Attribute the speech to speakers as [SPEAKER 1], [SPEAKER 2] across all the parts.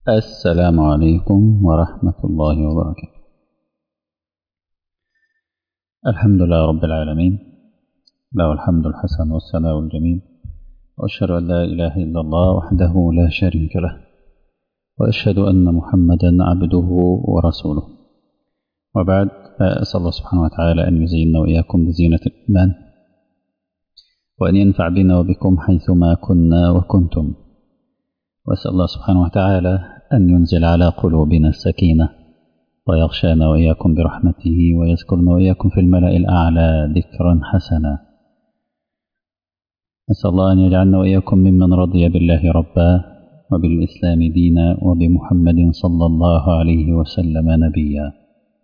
[SPEAKER 1] السلام عليكم ورحمة الله وبركاته الحمد لله رب العالمين له الحمد الحسن والثناء الجميل وأشهد أن لا إله إلا الله وحده لا شريك له وأشهد أن محمدا عبده ورسوله وبعد أسأل الله سبحانه وتعالى أن يزيننا وإياكم بزينة الإيمان وأن ينفع بنا وبكم حيثما كنا وكنتم وأسأل الله سبحانه وتعالى أن ينزل على قلوبنا السكينة ويغشانا وإياكم برحمته ويذكرنا وإياكم في الملأ الأعلى ذكرا حسنا أسأل الله أن يجعلنا وإياكم ممن رضي بالله ربا وبالإسلام دينا وبمحمد صلى الله عليه وسلم نبيا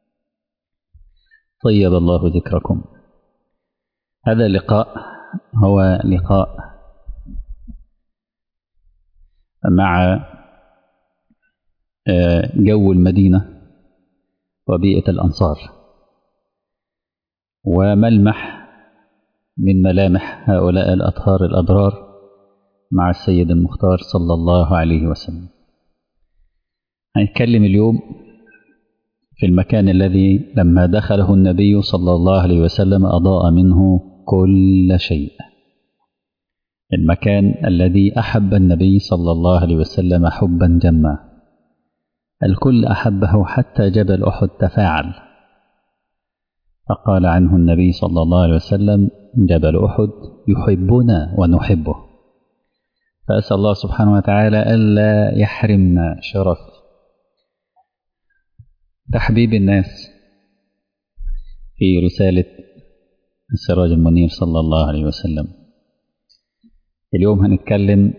[SPEAKER 1] طيب الله ذكركم هذا اللقاء هو لقاء مع جو المدينة وبيئة الأنصار وملمح من ملامح هؤلاء الأطهار الأبرار مع السيد المختار صلى الله عليه وسلم هنتكلم اليوم في المكان الذي لما دخله النبي صلى الله عليه وسلم أضاء منه كل شيء المكان الذي أحب النبي صلى الله عليه وسلم حبا جما الكل أحبه حتى جبل أحد تفاعل فقال عنه النبي صلى الله عليه وسلم جبل أحد يحبنا ونحبه فأسأل الله سبحانه وتعالى ألا يحرمنا شرف تحبيب الناس في رسالة السراج المنير صلى الله عليه وسلم اليوم هنتكلم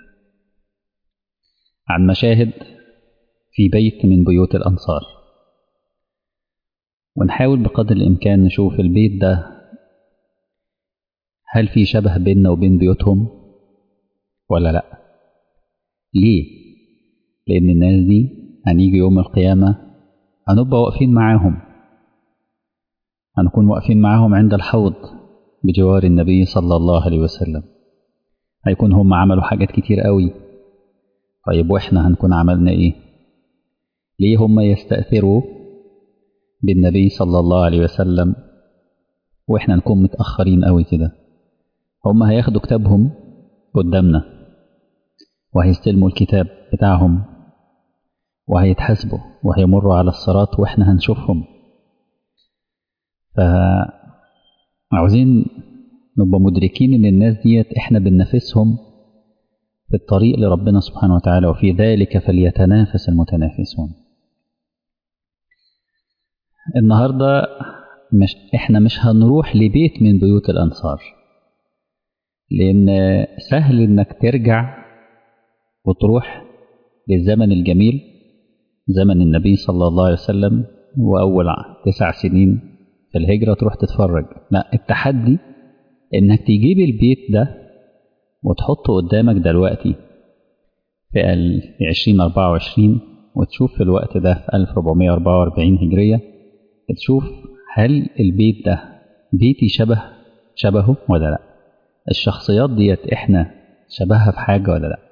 [SPEAKER 1] عن مشاهد في بيت من بيوت الأنصار ونحاول بقدر الإمكان نشوف البيت ده هل في شبه بيننا وبين بيوتهم ولا لأ ليه لأن الناس دي هنيجي يوم القيامة هنبقى واقفين معاهم هنكون واقفين معاهم عند الحوض بجوار النبي صلى الله عليه وسلم هيكون هم عملوا حاجات كتير قوي طيب واحنا هنكون عملنا ايه ليه هم يستأثروا بالنبي صلى الله عليه وسلم واحنا نكون متأخرين قوي كده هم هياخدوا كتابهم قدامنا وهيستلموا الكتاب بتاعهم وهيتحاسبوا وهيمروا على الصراط واحنا هنشوفهم فعاوزين نبقى مدركين ان الناس ديت احنا بننافسهم في الطريق لربنا سبحانه وتعالى وفي ذلك فليتنافس المتنافسون النهاردة مش احنا مش هنروح لبيت من بيوت الأنصار لأن سهل إنك ترجع وتروح للزمن الجميل زمن النبي صلى الله عليه وسلم وأول تسع سنين في الهجرة تروح تتفرج لا التحدي إنك تجيب البيت ده وتحطه قدامك دلوقتي في 2024 وتشوف في الوقت ده في 1444 هجرية تشوف هل البيت ده بيتي شبه شبهه ولا لا الشخصيات ديت احنا شبهها في حاجة ولا لا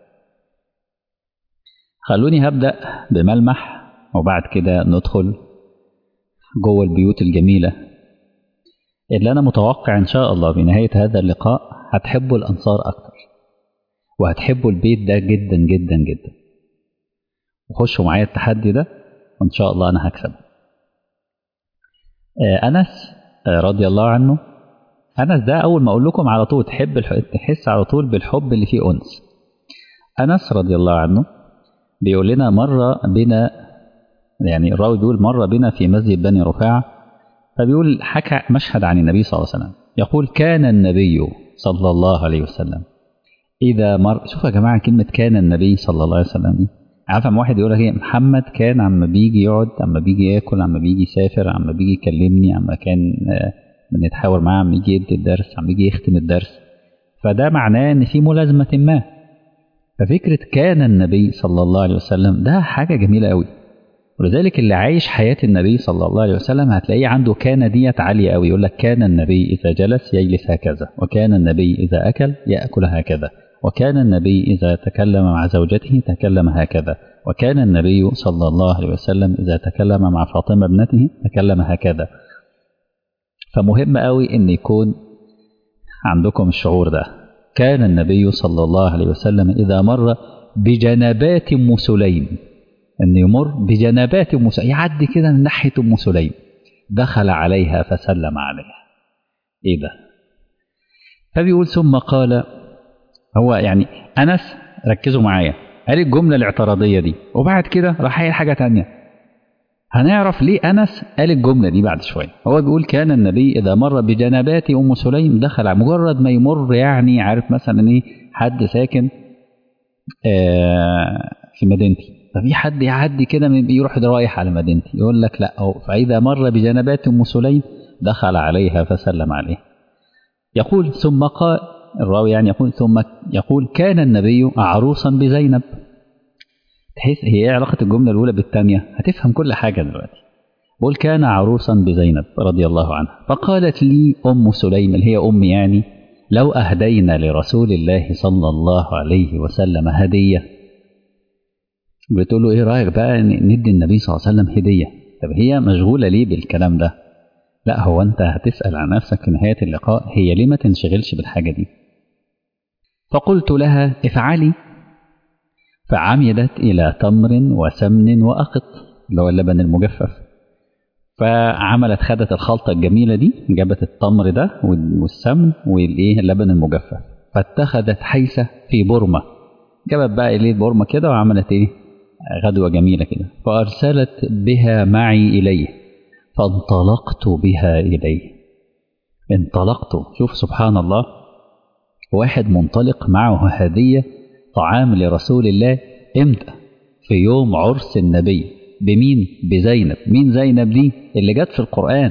[SPEAKER 1] خلوني هبدأ بملمح وبعد كده ندخل جوه البيوت الجميلة اللي أنا متوقع إن شاء الله بنهاية هذا اللقاء هتحبوا الأنصار أكتر وهتحبوا البيت ده جدا جدا جدا وخشوا معايا التحدي ده وإن شاء الله أنا هكسب أنس رضي الله عنه أنس ده أول ما أقول لكم على طول تحب تحس على طول بالحب اللي فيه أنس أنس رضي الله عنه بيقول لنا مرة بنا يعني الراوي بيقول مرة بنا في مسجد بني رفاعة فبيقول حكى مشهد عن النبي صلى الله عليه وسلم يقول كان النبي صلى الله عليه وسلم إذا مر شوفوا يا جماعة كلمة كان النبي صلى الله عليه وسلم دي عارف اما واحد يقول لك ايه محمد كان عما بيجي يقعد عما بيجي ياكل عما بيجي يسافر عما بيجي يكلمني عما كان بنتحاور معاه عما يجي يدي الدرس عما يجي يختم الدرس فده معناه ان في ملازمة ما ففكرة كان النبي صلى الله عليه وسلم ده حاجة جميلة قوي ولذلك اللي عايش حياة النبي صلى الله عليه وسلم هتلاقيه عنده كان ديت عالية قوي يقول لك كان النبي إذا جلس يجلس هكذا وكان النبي إذا أكل يأكل هكذا وكان النبي إذا تكلم مع زوجته تكلم هكذا وكان النبي صلى الله عليه وسلم إذا تكلم مع فاطمة ابنته تكلم هكذا فمهم قوي أن يكون عندكم الشعور ده كان النبي صلى الله عليه وسلم إذا مر بجنبات أم سليم أن يمر بجنبات أم سليم يعدي كده من ناحية أم سليم دخل عليها فسلم عليها إيه ده فبيقول ثم قال هو يعني أنس ركزوا معايا قال الجملة الاعتراضية دي وبعد كده راح قايل حاجة تانية هنعرف ليه أنس قال الجملة دي بعد شوية هو بيقول كان النبي إذا مر بجنبات أم سليم دخل مجرد ما يمر يعني عارف مثلا إيه حد ساكن آه في مدينتي ففي حد يعدي كده بيروح رايح على مدينتي يقول لك لا أو فإذا مر بجنبات أم سليم دخل عليها فسلم عليه يقول ثم قال الراوي يعني يقول ثم يقول كان النبي عروسا بزينب تحس هي ايه علاقة الجملة الأولى بالثانية هتفهم كل حاجة دلوقتي بقول كان عروسا بزينب رضي الله عنها فقالت لي أم سليم اللي هي أمي يعني لو أهدينا لرسول الله صلى الله عليه وسلم هدية بتقول له إيه رأيك بقى ندي النبي صلى الله عليه وسلم هدية طب هي مشغولة ليه بالكلام ده لا هو أنت هتسأل عن نفسك في نهاية اللقاء هي ليه ما تنشغلش بالحاجة دي فقلت لها افعلي فعمدت إلى تمر وسمن وأقط اللي هو اللبن المجفف فعملت خدت الخلطة الجميلة دي جابت التمر ده والسمن والإيه اللبن المجفف فاتخذت حيسة في برمة جابت بقى إليه برمة كده وعملت إيه غدوة جميلة كده فأرسلت بها معي إليه فانطلقت بها إليه انطلقت شوف سبحان الله واحد منطلق معه هدية طعام لرسول الله امتى في يوم عرس النبي بمين بزينب مين زينب دي اللي جت في القرآن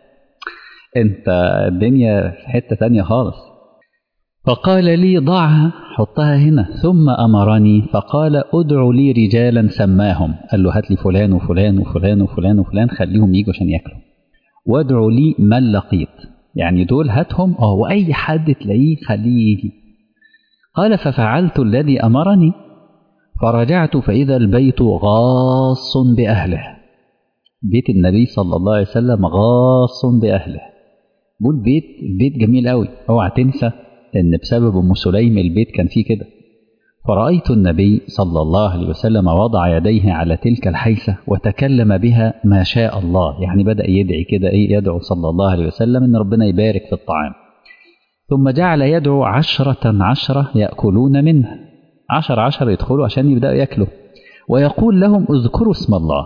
[SPEAKER 1] انت الدنيا في حتة تانية خالص فقال لي ضعها حطها هنا ثم أمرني فقال ادعوا لي رجالا سماهم قال له هات لي فلان وفلان وفلان وفلان وفلان خليهم يجوا عشان ياكلوا وادعوا لي من لقيت يعني دول هاتهم اه واي حد تلاقيه خليه يجي قال ففعلت الذي امرني فرجعت فاذا البيت غاص باهله بيت النبي صلى الله عليه وسلم غاص باهله بقول بيت البيت جميل قوي اوعى تنسى ان بسبب ام سليم البيت كان فيه كده فرأيت النبي صلى الله عليه وسلم وضع يديه على تلك الحيسة وتكلم بها ما شاء الله يعني بدأ يدعي كده إيه يدعو صلى الله عليه وسلم إن ربنا يبارك في الطعام ثم جعل يدعو عشرة عشرة يأكلون منه عشر عشر يدخلوا عشان يبدأوا يأكلوا ويقول لهم اذكروا اسم الله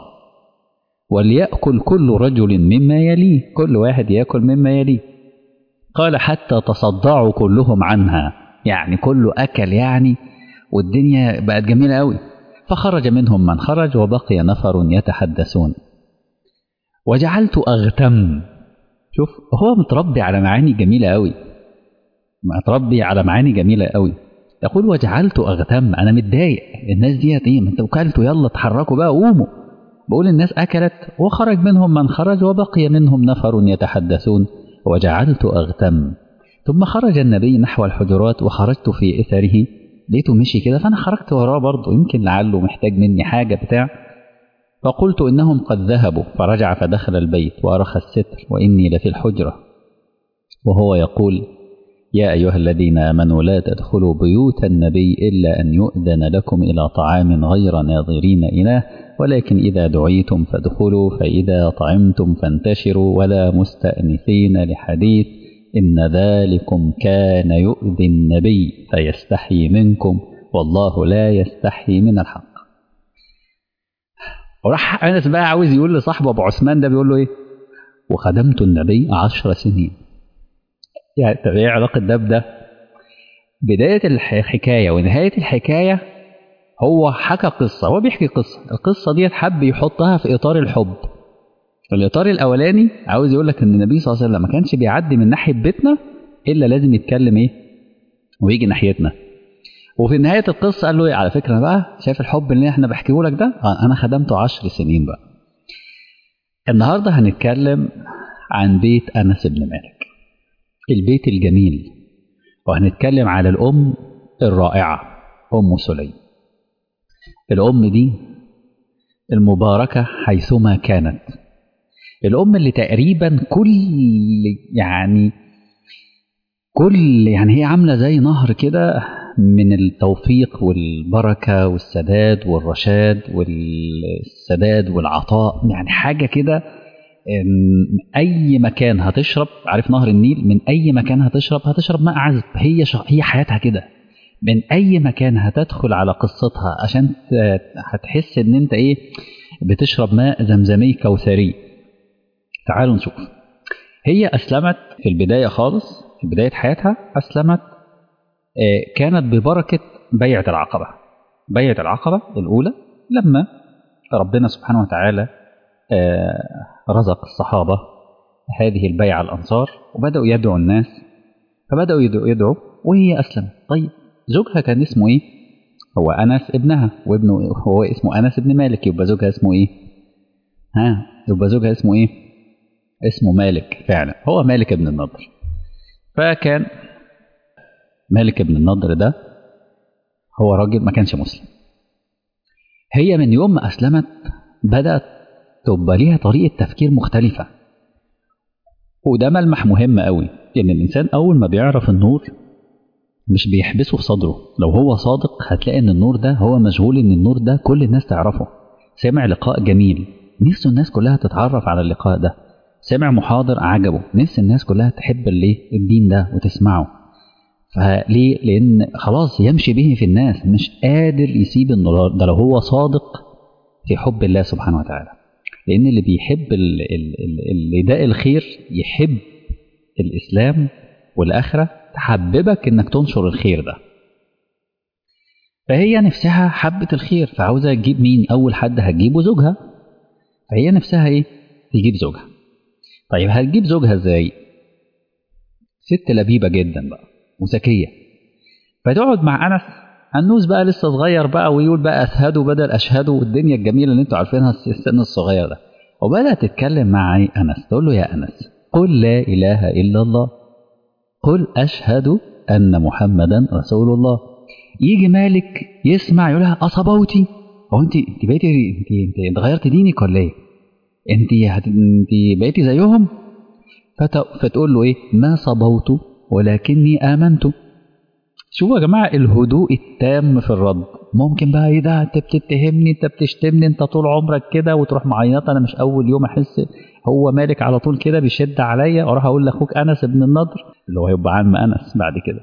[SPEAKER 1] وليأكل كل رجل مما يليه كل واحد يأكل مما يليه قال حتى تصدعوا كلهم عنها يعني كله أكل يعني والدنيا بقت جميلة قوي فخرج منهم من خرج وبقي نفر يتحدثون وجعلت أغتم شوف هو متربي على معاني جميلة قوي متربي على معاني جميلة قوي يقول وجعلت أغتم أنا متضايق الناس ديت إيه ما أنتوا كلتوا يلا اتحركوا بقى قوموا بقول الناس أكلت وخرج منهم من خرج وبقي منهم نفر يتحدثون وجعلت أغتم ثم خرج النبي نحو الحجرات وخرجت في إثره لقيته مشي كده فأنا خرجت وراه برضه يمكن لعله محتاج مني حاجة بتاع فقلت إنهم قد ذهبوا فرجع فدخل البيت وأرخى الستر وإني لفي الحجرة وهو يقول يا أيها الذين آمنوا لا تدخلوا بيوت النبي إلا أن يؤذن لكم إلى طعام غير ناظرين إله ولكن إذا دعيتم فادخلوا فإذا طعمتم فانتشروا ولا مستأنسين لحديث إن ذلكم كان يؤذي النبي فيستحي منكم والله لا يستحي من الحق وراح أنس بقى عاوز يقول لصاحبه أبو عثمان ده بيقول له إيه وخدمت النبي عشر سنين يعني طب إيه علاقة ده بده بداية الحكاية ونهاية الحكاية هو حكى قصة هو بيحكي قصة القصة ديت حب يحطها في إطار الحب الإطار الأولاني عاوز يقول لك إن النبي صلى الله عليه وسلم ما كانش بيعدي من ناحية بيتنا إلا لازم يتكلم إيه ويجي ناحيتنا وفي نهاية القصة قال له إيه على فكرة بقى شايف الحب اللي إحنا بحكيه لك ده أنا خدمته عشر سنين بقى النهاردة هنتكلم عن بيت أنس بن مالك البيت الجميل وهنتكلم على الأم الرائعة أم سليم الأم دي المباركة حيثما كانت الأم اللي تقريبا كل يعني كل يعني هي عاملة زي نهر كده من التوفيق والبركة والسداد والرشاد والسداد والعطاء يعني حاجة كده أي مكان هتشرب عارف نهر النيل من أي مكان هتشرب هتشرب ماء عذب هي ش... هي حياتها كده من أي مكان هتدخل على قصتها عشان هتحس إن أنت إيه بتشرب ماء زمزمي كوثري تعالوا نشوف هي أسلمت في البداية خالص في بداية حياتها أسلمت كانت ببركة بيعة العقبة بيعة العقبة الأولى لما ربنا سبحانه وتعالى رزق الصحابة هذه البيعة الأنصار وبدأوا يدعوا الناس فبدأوا يدعوا, يدعوا وهي أسلمت طيب زوجها كان اسمه إيه؟ هو أنس ابنها وابنه هو اسمه أنس ابن مالك يبقى زوجها اسمه إيه؟ ها يبقى زوجها اسمه إيه؟ اسمه مالك فعلا هو مالك ابن النضر فكان مالك ابن النضر ده هو راجل ما كانش مسلم هي من يوم ما أسلمت بدأت تبقى ليها طريقة تفكير مختلفة وده ملمح مهم قوي إن الإنسان أول ما بيعرف النور مش بيحبسه في صدره لو هو صادق هتلاقي إن النور ده هو مشغول إن النور ده كل الناس تعرفه سمع لقاء جميل نفسه الناس كلها تتعرف على اللقاء ده سمع محاضر عجبه نفس الناس كلها تحب اللي الدين ده وتسمعه فليه لان خلاص يمشي به في الناس مش قادر يسيب النور ده لو هو صادق في حب الله سبحانه وتعالى لان اللي بيحب اللي داء الخير يحب الاسلام والاخره تحببك انك تنشر الخير ده فهي نفسها حبة الخير فعاوزة تجيب مين أول حد هتجيبه زوجها فهي نفسها إيه تجيب زوجها طيب هتجيب زوجها ازاي ست لبيبة جدا بقى وذكية فتقعد مع أنس النوس بقى لسه صغير بقى ويقول بقى أشهدوا بدل أشهدوا والدنيا الجميلة اللي انتوا عارفينها السن الصغير ده وبدأت تتكلم مع أنس تقول له يا أنس قل لا إله إلا الله قل أشهد أن محمدا رسول الله يجي مالك يسمع يقول لها أصبوتي هو أنت أنت بقيتي أنت أنت غيرت دينك ولا إيه؟ أنت هت... أنت بقيتي زيهم؟ فت... فتقول له إيه؟ ما صبوت ولكني آمنت شوفوا يا جماعة الهدوء التام في الرد ممكن بقى ايه ده انت بتتهمني انت بتشتمني انت طول عمرك كده وتروح معيطه انا مش اول يوم احس هو مالك على طول كده بيشد عليا واروح اقول لاخوك انس ابن النضر اللي هو هيبقى عم انس بعد كده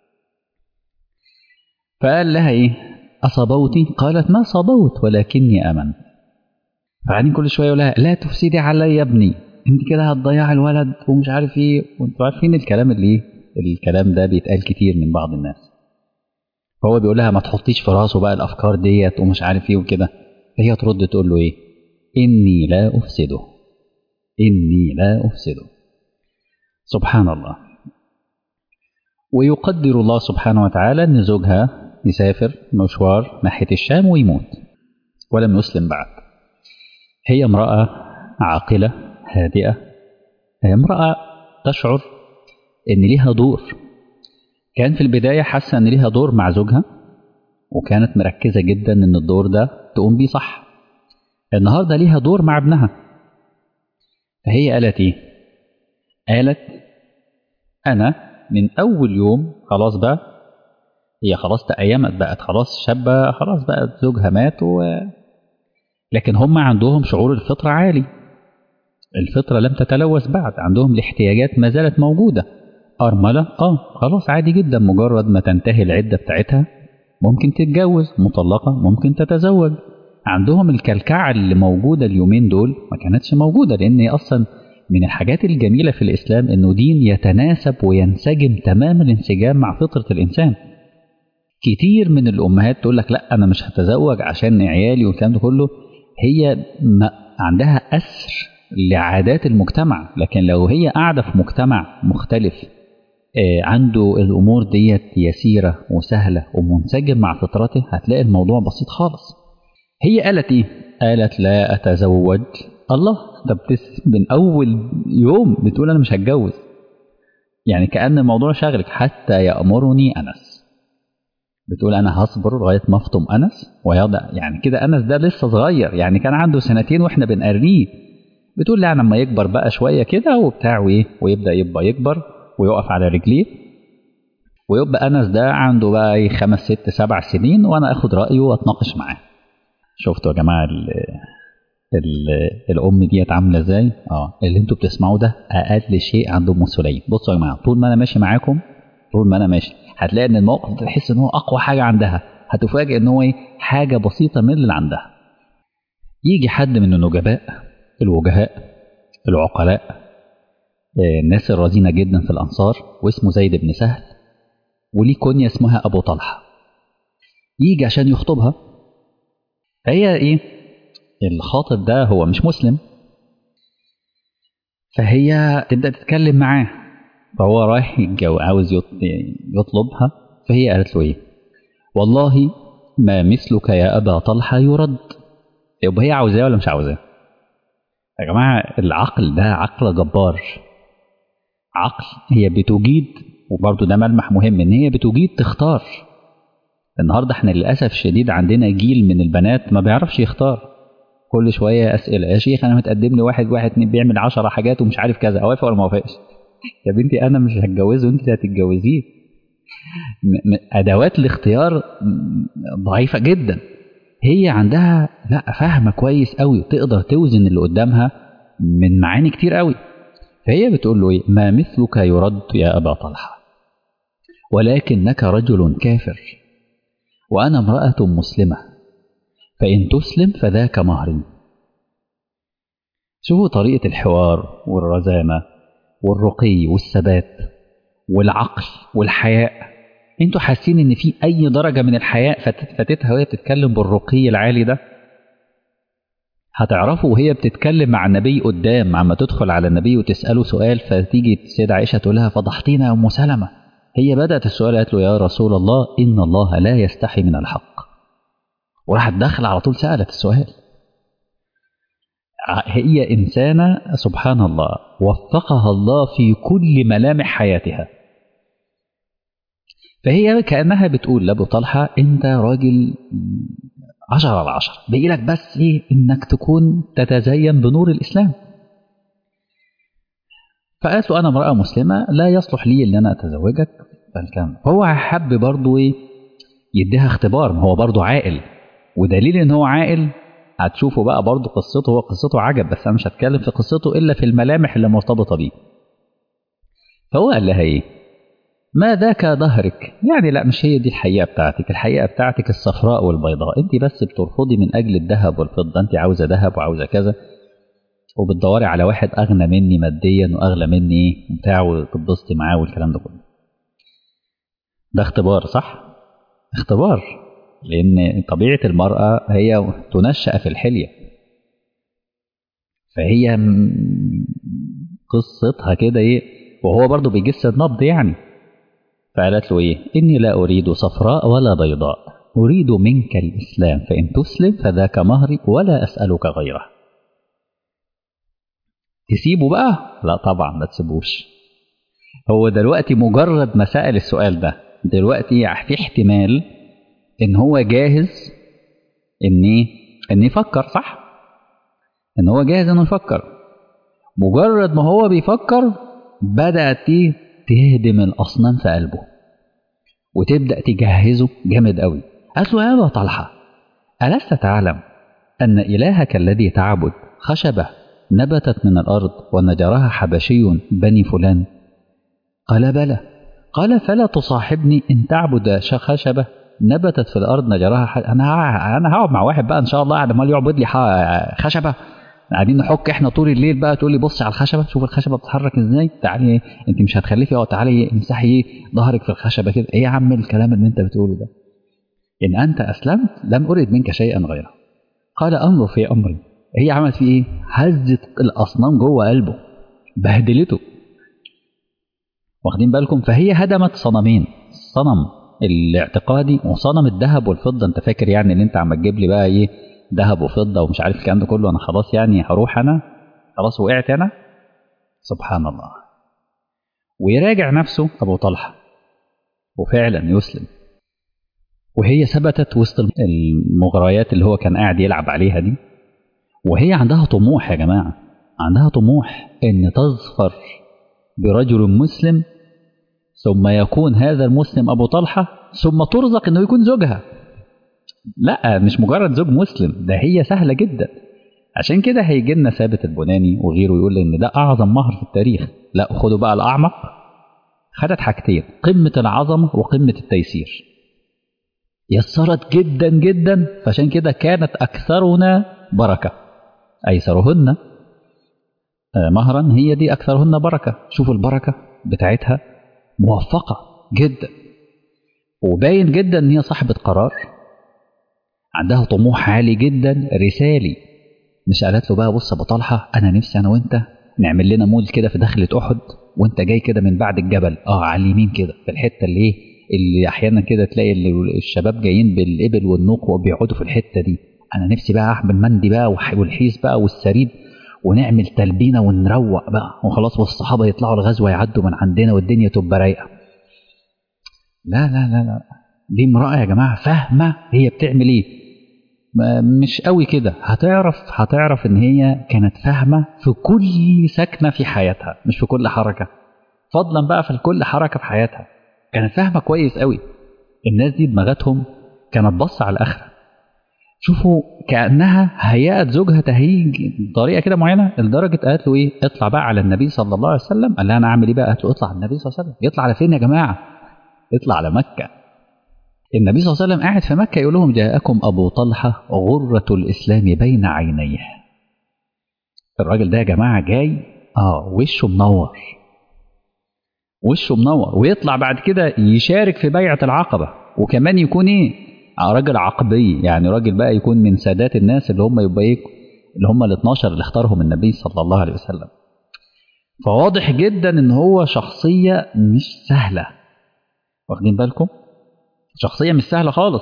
[SPEAKER 1] فقال لها ايه اصبوتي قالت ما صبوت ولكني امنت فقاعدين كل شويه يقول لها لا تفسدي علي يا ابني انت كده هتضيعي الولد ومش عارف ايه وانتوا عارفين الكلام اللي ايه الكلام ده بيتقال كتير من بعض الناس فهو بيقول لها ما تحطيش في راسه بقى الافكار ديت ومش عارف ايه وكده فهي ترد تقول له ايه اني لا افسده اني لا افسده سبحان الله ويقدر الله سبحانه وتعالى ان زوجها يسافر مشوار ناحيه الشام ويموت ولم يسلم بعد هي امراه عاقله هادئه هي امراه تشعر ان ليها دور كان في البداية حاسة إن ليها دور مع زوجها وكانت مركزة جدا إن الدور ده تقوم بيه صح النهاردة ليها دور مع ابنها فهي قالت إيه؟ قالت أنا من أول يوم خلاص بقى هي خلاص تأيمت بقت خلاص شابة خلاص بقت زوجها مات و... لكن هم عندهم شعور الفطرة عالي الفطرة لم تتلوث بعد عندهم الاحتياجات ما زالت موجودة أرملة آه خلاص عادي جدا مجرد ما تنتهي العدة بتاعتها ممكن تتجوز مطلقة ممكن تتزوج عندهم الكلكعة اللي موجودة اليومين دول ما كانتش موجودة لأن هي أصلا من الحاجات الجميلة في الإسلام إنه دين يتناسب وينسجم تمام الانسجام مع فطرة الإنسان كتير من الأمهات تقول لك لا أنا مش هتزوج عشان عيالي والكلام ده كله هي عندها أسر لعادات المجتمع لكن لو هي قاعدة في مجتمع مختلف عنده الأمور ديت يسيرة وسهلة ومنسجم مع فطرته هتلاقي الموضوع بسيط خالص هي قالت إيه؟ قالت لا أتزوج الله طب من أول يوم بتقول أنا مش هتجوز يعني كأن الموضوع شغلك حتى يأمرني أنس بتقول انا هصبر لغايه ما افطم انس ويضع يعني كده انس ده لسه صغير يعني كان عنده سنتين واحنا بنقريه بتقول لا لما يكبر بقى شويه كده وبتاع وايه ويبدا يبقى يكبر ويقف على رجليه ويبقى انس ده عنده بقى ايه خمس ست سبع سنين وانا اخد رايه واتناقش معاه شفتوا يا جماعه ال ال الام ديت عامله ازاي اه اللي انتوا بتسمعوه ده اقل شيء عند ام سليم بصوا يا جماعه طول ما انا ماشي معاكم طول ما انا ماشي هتلاقي ان الموقف تحس ان هو اقوى حاجه عندها هتفاجئ ان هو ايه حاجه بسيطه من اللي عندها يجي حد من النجباء الوجهاء العقلاء الناس الرزينه جدا في الانصار واسمه زيد بن سهل وليه كنيه اسمها ابو طلحه يجي عشان يخطبها فهي ايه الخاطب ده هو مش مسلم فهي تبدا تتكلم معاه فهو رايح يتجو عاوز يطلبها فهي قالت له ايه والله ما مثلك يا ابا طلحه يرد يبقى هي عاوزاه ولا مش عاوزاه يا جماعه العقل ده عقل جبار عقل هي بتجيد وبرضه ده ملمح مهم ان هي بتجيد تختار النهارده احنا للاسف الشديد عندنا جيل من البنات ما بيعرفش يختار كل شويه اسئله يا شيخ انا متقدم لي واحد واحد اتنين بيعمل 10 حاجات ومش عارف كذا اوافق ولا ما اوافقش يا بنتي انا مش هتجوزه انت اللي هتتجوزيه ادوات الاختيار ضعيفه جدا هي عندها لا فاهمه كويس قوي تقدر توزن اللي قدامها من معاني كتير قوي فهي بتقول له ايه ما مثلك يرد يا ابا طلحه ولكنك رجل كافر وانا امراه مسلمه فان تسلم فذاك مهري شوفوا طريقه الحوار والرزانه والرقي والثبات والعقل والحياء انتوا حاسين ان في اي درجه من الحياء فاتتها وهي بتتكلم بالرقي العالي ده هتعرفوا وهي بتتكلم مع النبي قدام عما تدخل على النبي وتساله سؤال فتيجي السيدة عائشه تقول لها فضحتينا يا ام سلمه هي بدات السؤال قالت له يا رسول الله ان الله لا يستحي من الحق وراحت داخله على طول سالت السؤال هي إنسانة سبحان الله وفقها الله في كل ملامح حياتها فهي كأنها بتقول لأبو طلحة أنت راجل عشرة على عشرة بيجي لك بس إيه إنك تكون تتزين بنور الإسلام فقالت له أنا امرأة مسلمة لا يصلح لي إن أنا أتزوجك فالكلام فهو حب برضه إيه يديها اختبار ما هو برضه عاقل ودليل إن هو عاقل هتشوفوا بقى برضه قصته هو قصته عجب بس انا مش هتكلم في قصته الا في الملامح اللي مرتبطه بيه فهو قال لها ايه ما ذاك ظهرك يعني لا مش هي دي الحقيقه بتاعتك الحقيقه بتاعتك الصفراء والبيضاء انت بس بترفضي من اجل الذهب والفضه انت عاوزه ذهب وعاوزه كذا وبتدوري على واحد اغنى مني ماديا واغلى مني ايه وبتاع وتتبسطي معاه والكلام ده كله ده اختبار صح اختبار لأن طبيعة المرأة هي تنشأ في الحلية فهي قصتها كده إيه وهو برضه بيجس النبض يعني فقالت له إيه إني لا أريد صفراء ولا بيضاء أريد منك الإسلام فإن تسلم فذاك مهري ولا أسألك غيره تسيبه بقى لا طبعا ما تسيبوش هو دلوقتي مجرد ما سأل السؤال ده دلوقتي في احتمال ان هو جاهز ان ايه ان يفكر صح ان هو جاهز انه يفكر مجرد ما هو بيفكر بدات تهدم الاصنام في قلبه وتبدا تجهزه جامد قوي قالت له يا ابا طلحه الست تعلم ان الهك الذي تعبد خشبه نبتت من الارض ونجرها حبشي بني فلان قال بلى قال فلا تصاحبني ان تعبد خشبه نبتت في الارض نجرها ح... انا ه... انا هقعد مع واحد بقى ان شاء الله قاعد عمال يعبد لي ح... خشبه قاعدين نحك احنا طول الليل بقى تقول لي بصي على الخشبه شوف الخشبه بتتحرك ازاي تعالي انت مش هتخلفي اه تعالي امسحي ظهرك في الخشبه كده ايه يا عم الكلام اللي انت بتقوله ده ان انت اسلمت لم ارد منك شيئا غيره قال انظر في امري هي عملت فيه ايه هزت الاصنام جوه قلبه بهدلته واخدين بالكم فهي هدمت صنمين صنم الاعتقادي وصنم الذهب والفضه انت فاكر يعني ان انت عم تجيب لي بقى ايه ذهب وفضه ومش عارف الكلام ده كله انا خلاص يعني هروح انا خلاص وقعت انا سبحان الله ويراجع نفسه ابو طلحه وفعلا يسلم وهي ثبتت وسط المغريات اللي هو كان قاعد يلعب عليها دي وهي عندها طموح يا جماعة عندها طموح إن تظفر برجل مسلم ثم يكون هذا المسلم أبو طلحة ثم ترزق إنه يكون زوجها لا مش مجرد زوج مسلم ده هي سهلة جدا عشان كده هيجي لنا ثابت البناني وغيره يقول ان ده اعظم مهر في التاريخ لا خدوا بقى الاعمق خدت حاجتين قمة العظمة وقمة التيسير يسرت جدا جدا فعشان كده كانت أكثرنا بركة أيسرهن مهرا هي دي أكثرهن بركة شوفوا البركة بتاعتها موفقة جدا وباين جدا ان هي صاحبة قرار عندها طموح عالي جدا رسالي مش قالت له بقى بص يا ابو طلحه انا نفسي انا وانت نعمل لنا مول كده في دخلة احد وانت جاي كده من بعد الجبل اه على اليمين كده في الحته اللي ايه اللي احيانا كده تلاقي اللي الشباب جايين بالابل والنوق وبيقعدوا في الحته دي انا نفسي بقى اعمل مندي بقى والحيس بقى والسريد ونعمل تلبينه ونروق بقى وخلاص والصحابه يطلعوا الغزوه يعدوا من عندنا والدنيا تبقى رايقه لا لا لا لا دي امراه يا جماعه فاهمه هي بتعمل ايه مش قوي كده هتعرف هتعرف ان هي كانت فاهمه في كل سكنه في حياتها مش في كل حركه فضلا بقى في كل حركه في حياتها كانت فاهمه كويس قوي الناس دي دماغاتهم كانت بص على الاخره شوفوا كانها هيأت زوجها تهيج بطريقه كده معينه لدرجه قالت له ايه اطلع بقى على النبي صلى الله عليه وسلم قال لها انا اعمل ايه بقى قالت له اطلع على النبي صلى الله عليه وسلم يطلع على فين يا جماعه يطلع على مكه النبي صلى الله عليه وسلم قاعد في مكة يقول لهم جاءكم أبو طلحة غرة الإسلام بين عينيه الراجل ده يا جماعة جاي آه وشه منور وشه منور ويطلع بعد كده يشارك في بيعة العقبة وكمان يكون إيه راجل عقبي يعني راجل بقى يكون من سادات الناس اللي هم يبقى إيه اللي هم ال 12 اللي اختارهم النبي صلى الله عليه وسلم فواضح جدا ان هو شخصية مش سهلة واخدين بالكم شخصية مش سهلة خالص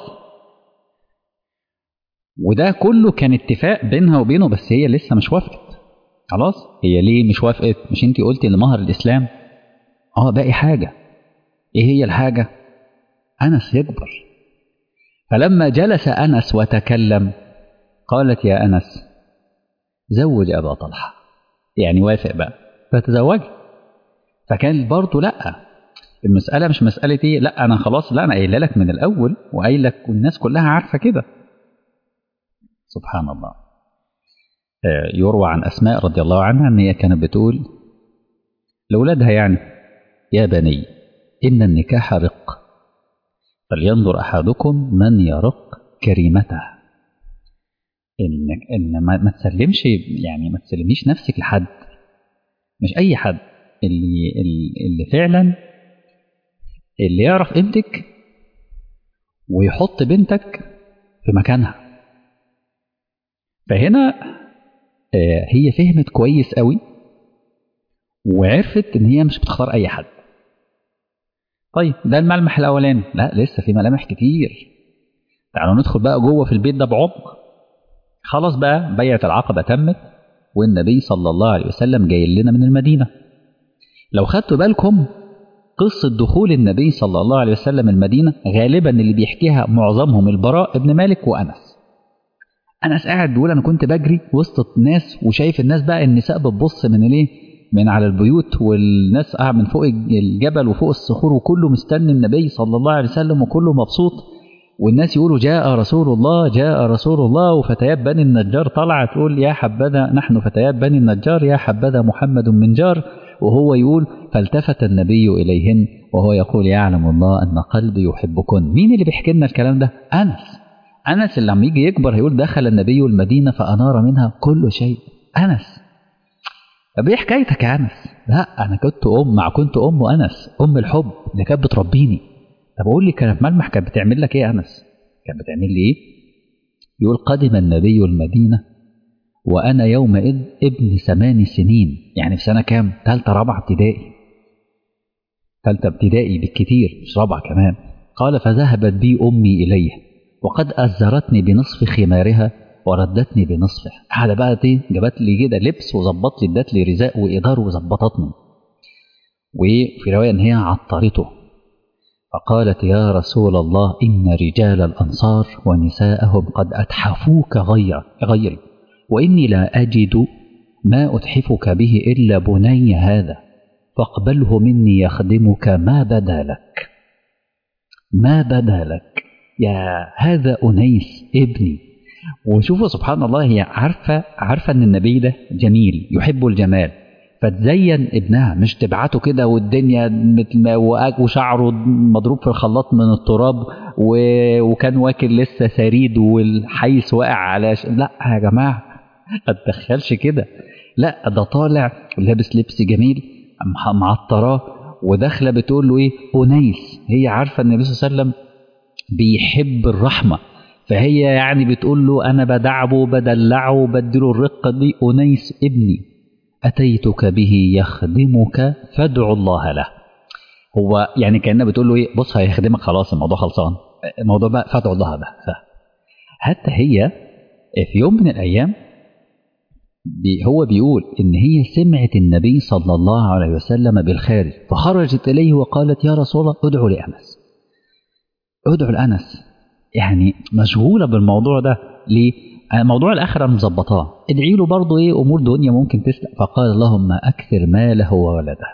[SPEAKER 1] وده كله كان اتفاق بينها وبينه بس هي لسه مش وافقت خلاص هي ليه مش وافقت مش انت قلتي ان مهر الاسلام اه باقي حاجة ايه هي الحاجة انس يكبر فلما جلس انس وتكلم قالت يا انس زوج ابا طلحة يعني وافق بقى فتزوجي فكان برضه لا المسألة مش مسألة ايه لا انا خلاص لا انا قايله لك من الاول وقايل لك والناس كلها عارفة كده سبحان الله يروى عن اسماء رضي الله عنها ان هي كانت بتقول لاولادها يعني يا بني ان النكاح رق فلينظر احدكم من يرق كريمته ان ان ما تسلمش يعني ما تسلميش نفسك لحد مش اي حد اللي اللي فعلا اللي يعرف قيمتك ويحط بنتك في مكانها فهنا هي فهمت كويس قوي وعرفت ان هي مش بتختار اي حد طيب ده الملمح الاولاني لا لسه في ملامح كتير تعالوا ندخل بقى جوه في البيت ده بعمق خلاص بقى بيعة العقبة تمت والنبي صلى الله عليه وسلم جاي لنا من المدينة لو خدتوا بالكم قصة دخول النبي صلى الله عليه وسلم المدينة غالبا اللي بيحكيها معظمهم البراء ابن مالك وأنس أنس قاعد بيقول أنا كنت بجري وسط الناس وشايف الناس بقى النساء بتبص من ليه من على البيوت والناس قاعد من فوق الجبل وفوق الصخور وكله مستني النبي صلى الله عليه وسلم وكله مبسوط والناس يقولوا جاء رسول الله جاء رسول الله وفتيات بني النجار طالعة تقول يا حبذا نحن فتيات بني النجار يا حبذا محمد من جار وهو يقول فالتفت النبي إليهن وهو يقول يعلم الله أن قلبي يحبكن مين اللي بيحكي لنا الكلام ده أنس أنس اللي لما يجي يكبر هيقول دخل النبي المدينة فأنار منها كل شيء أنس طب ايه حكايتك يا أنس لا أنا كنت أم مع كنت أم أنس أم الحب اللي كانت بتربيني طب قول لي كانت ملمح كانت بتعمل لك ايه يا أنس كانت بتعمل لي ايه يقول قدم النبي المدينة وأنا يومئذ ابن ثمان سنين يعني في سنة كام؟ ثالثة رابعة ابتدائي ثالثة ابتدائي بالكتير مش رابعة كمان قال فذهبت بي أمي إليه وقد أزرتني بنصف خمارها وردتني بنصفه هذا بقى دي جابت لي كده لبس وظبط لي ادت لي رزاق وإدار وظبطتني وفي رواية إن هي عطرته فقالت يا رسول الله إن رجال الأنصار ونساءهم قد أتحفوك غير غيري وإني لا أجد ما أتحفك به إلا بني هذا فاقبله مني يخدمك ما بدا لك ما بدا لك يا هذا أنيس ابني وشوفوا سبحان الله هي عارفة عارفة أن النبي ده جميل يحب الجمال فتزين ابنها مش تبعته كده والدنيا مثل وشعره مضروب في الخلاط من التراب و... وكان واكل لسه سريد والحيس واقع على ش... لا يا جماعه ما تدخلش كده لا ده طالع لابس لبس جميل معطراه وداخله بتقول له ايه انيس هي عارفه ان النبي صلى الله عليه وسلم بيحب الرحمه فهي يعني بتقول له انا بدعبه بدلعه بديله الرقه دي انيس ابني أتيتك به يخدمك فادع الله له هو يعني كأنها بتقول له إيه بص هيخدمك خلاص الموضوع خلصان الموضوع بقى فادع الله له حتى هي في يوم من الأيام بي هو بيقول إن هي سمعت النبي صلى الله عليه وسلم بالخارج فخرجت إليه وقالت يا رسول الله ادعو لأنس ادعو لأنس يعني مشغولة بالموضوع ده ليه؟ موضوع الآخرة مظبطاه ادعي له برضه إيه أمور دنيا ممكن تسلق فقال اللهم أكثر ماله وولده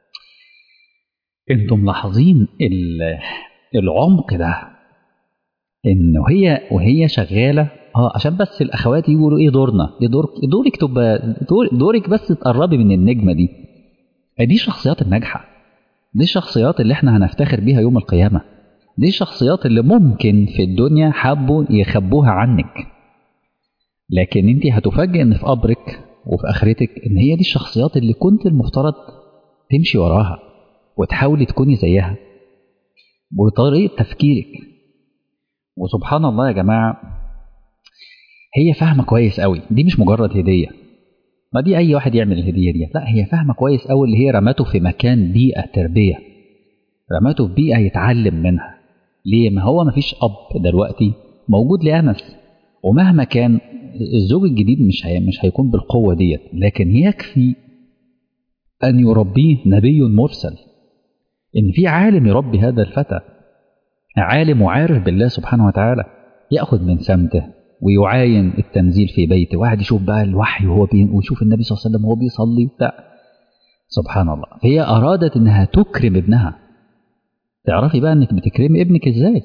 [SPEAKER 1] انتم ملاحظين العمق ده ان وهي وهي شغاله اه عشان بس الاخوات يقولوا ايه دورنا ايه دورك دورك تبقى دور دورك بس تقربي من النجمه دي دي الشخصيات الناجحه دي الشخصيات اللي احنا هنفتخر بيها يوم القيامه دي الشخصيات اللي ممكن في الدنيا حبوا يخبوها عنك لكن انت هتفاجئ ان في قبرك وفي اخرتك ان هي دي الشخصيات اللي كنت المفترض تمشي وراها وتحاولي تكوني زيها بطريقه تفكيرك وسبحان الله يا جماعه هي فاهمه كويس قوي دي مش مجرد هديه ما دي اي واحد يعمل الهديه دي لا هي فاهمه كويس قوي اللي هي رمته في مكان بيئه تربيه رمته في بيئه يتعلم منها ليه ما هو ما فيش اب دلوقتي موجود لانس ومهما كان الزوج الجديد مش هي مش هيكون بالقوه ديت لكن يكفي ان يربيه نبي مرسل ان في عالم يربي هذا الفتى عالم وعارف بالله سبحانه وتعالى ياخذ من سمته ويعاين التنزيل في بيته واحد يشوف بقى الوحي وهو بي ويشوف النبي صلى الله عليه وسلم وهو بيصلي بتاع سبحان الله هي ارادت انها تكرم ابنها تعرفي بقى انك بتكرمي ابنك ازاي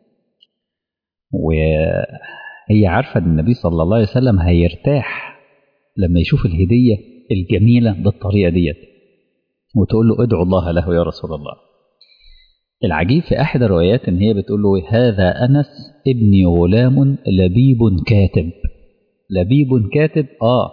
[SPEAKER 1] وهي عارفه ان النبي صلى الله عليه وسلم هيرتاح لما يشوف الهديه الجميله بالطريقه ديت وتقول له ادعو الله له يا رسول الله العجيب في احد الروايات ان هي بتقول له هذا انس ابني غلام لبيب كاتب لبيب كاتب اه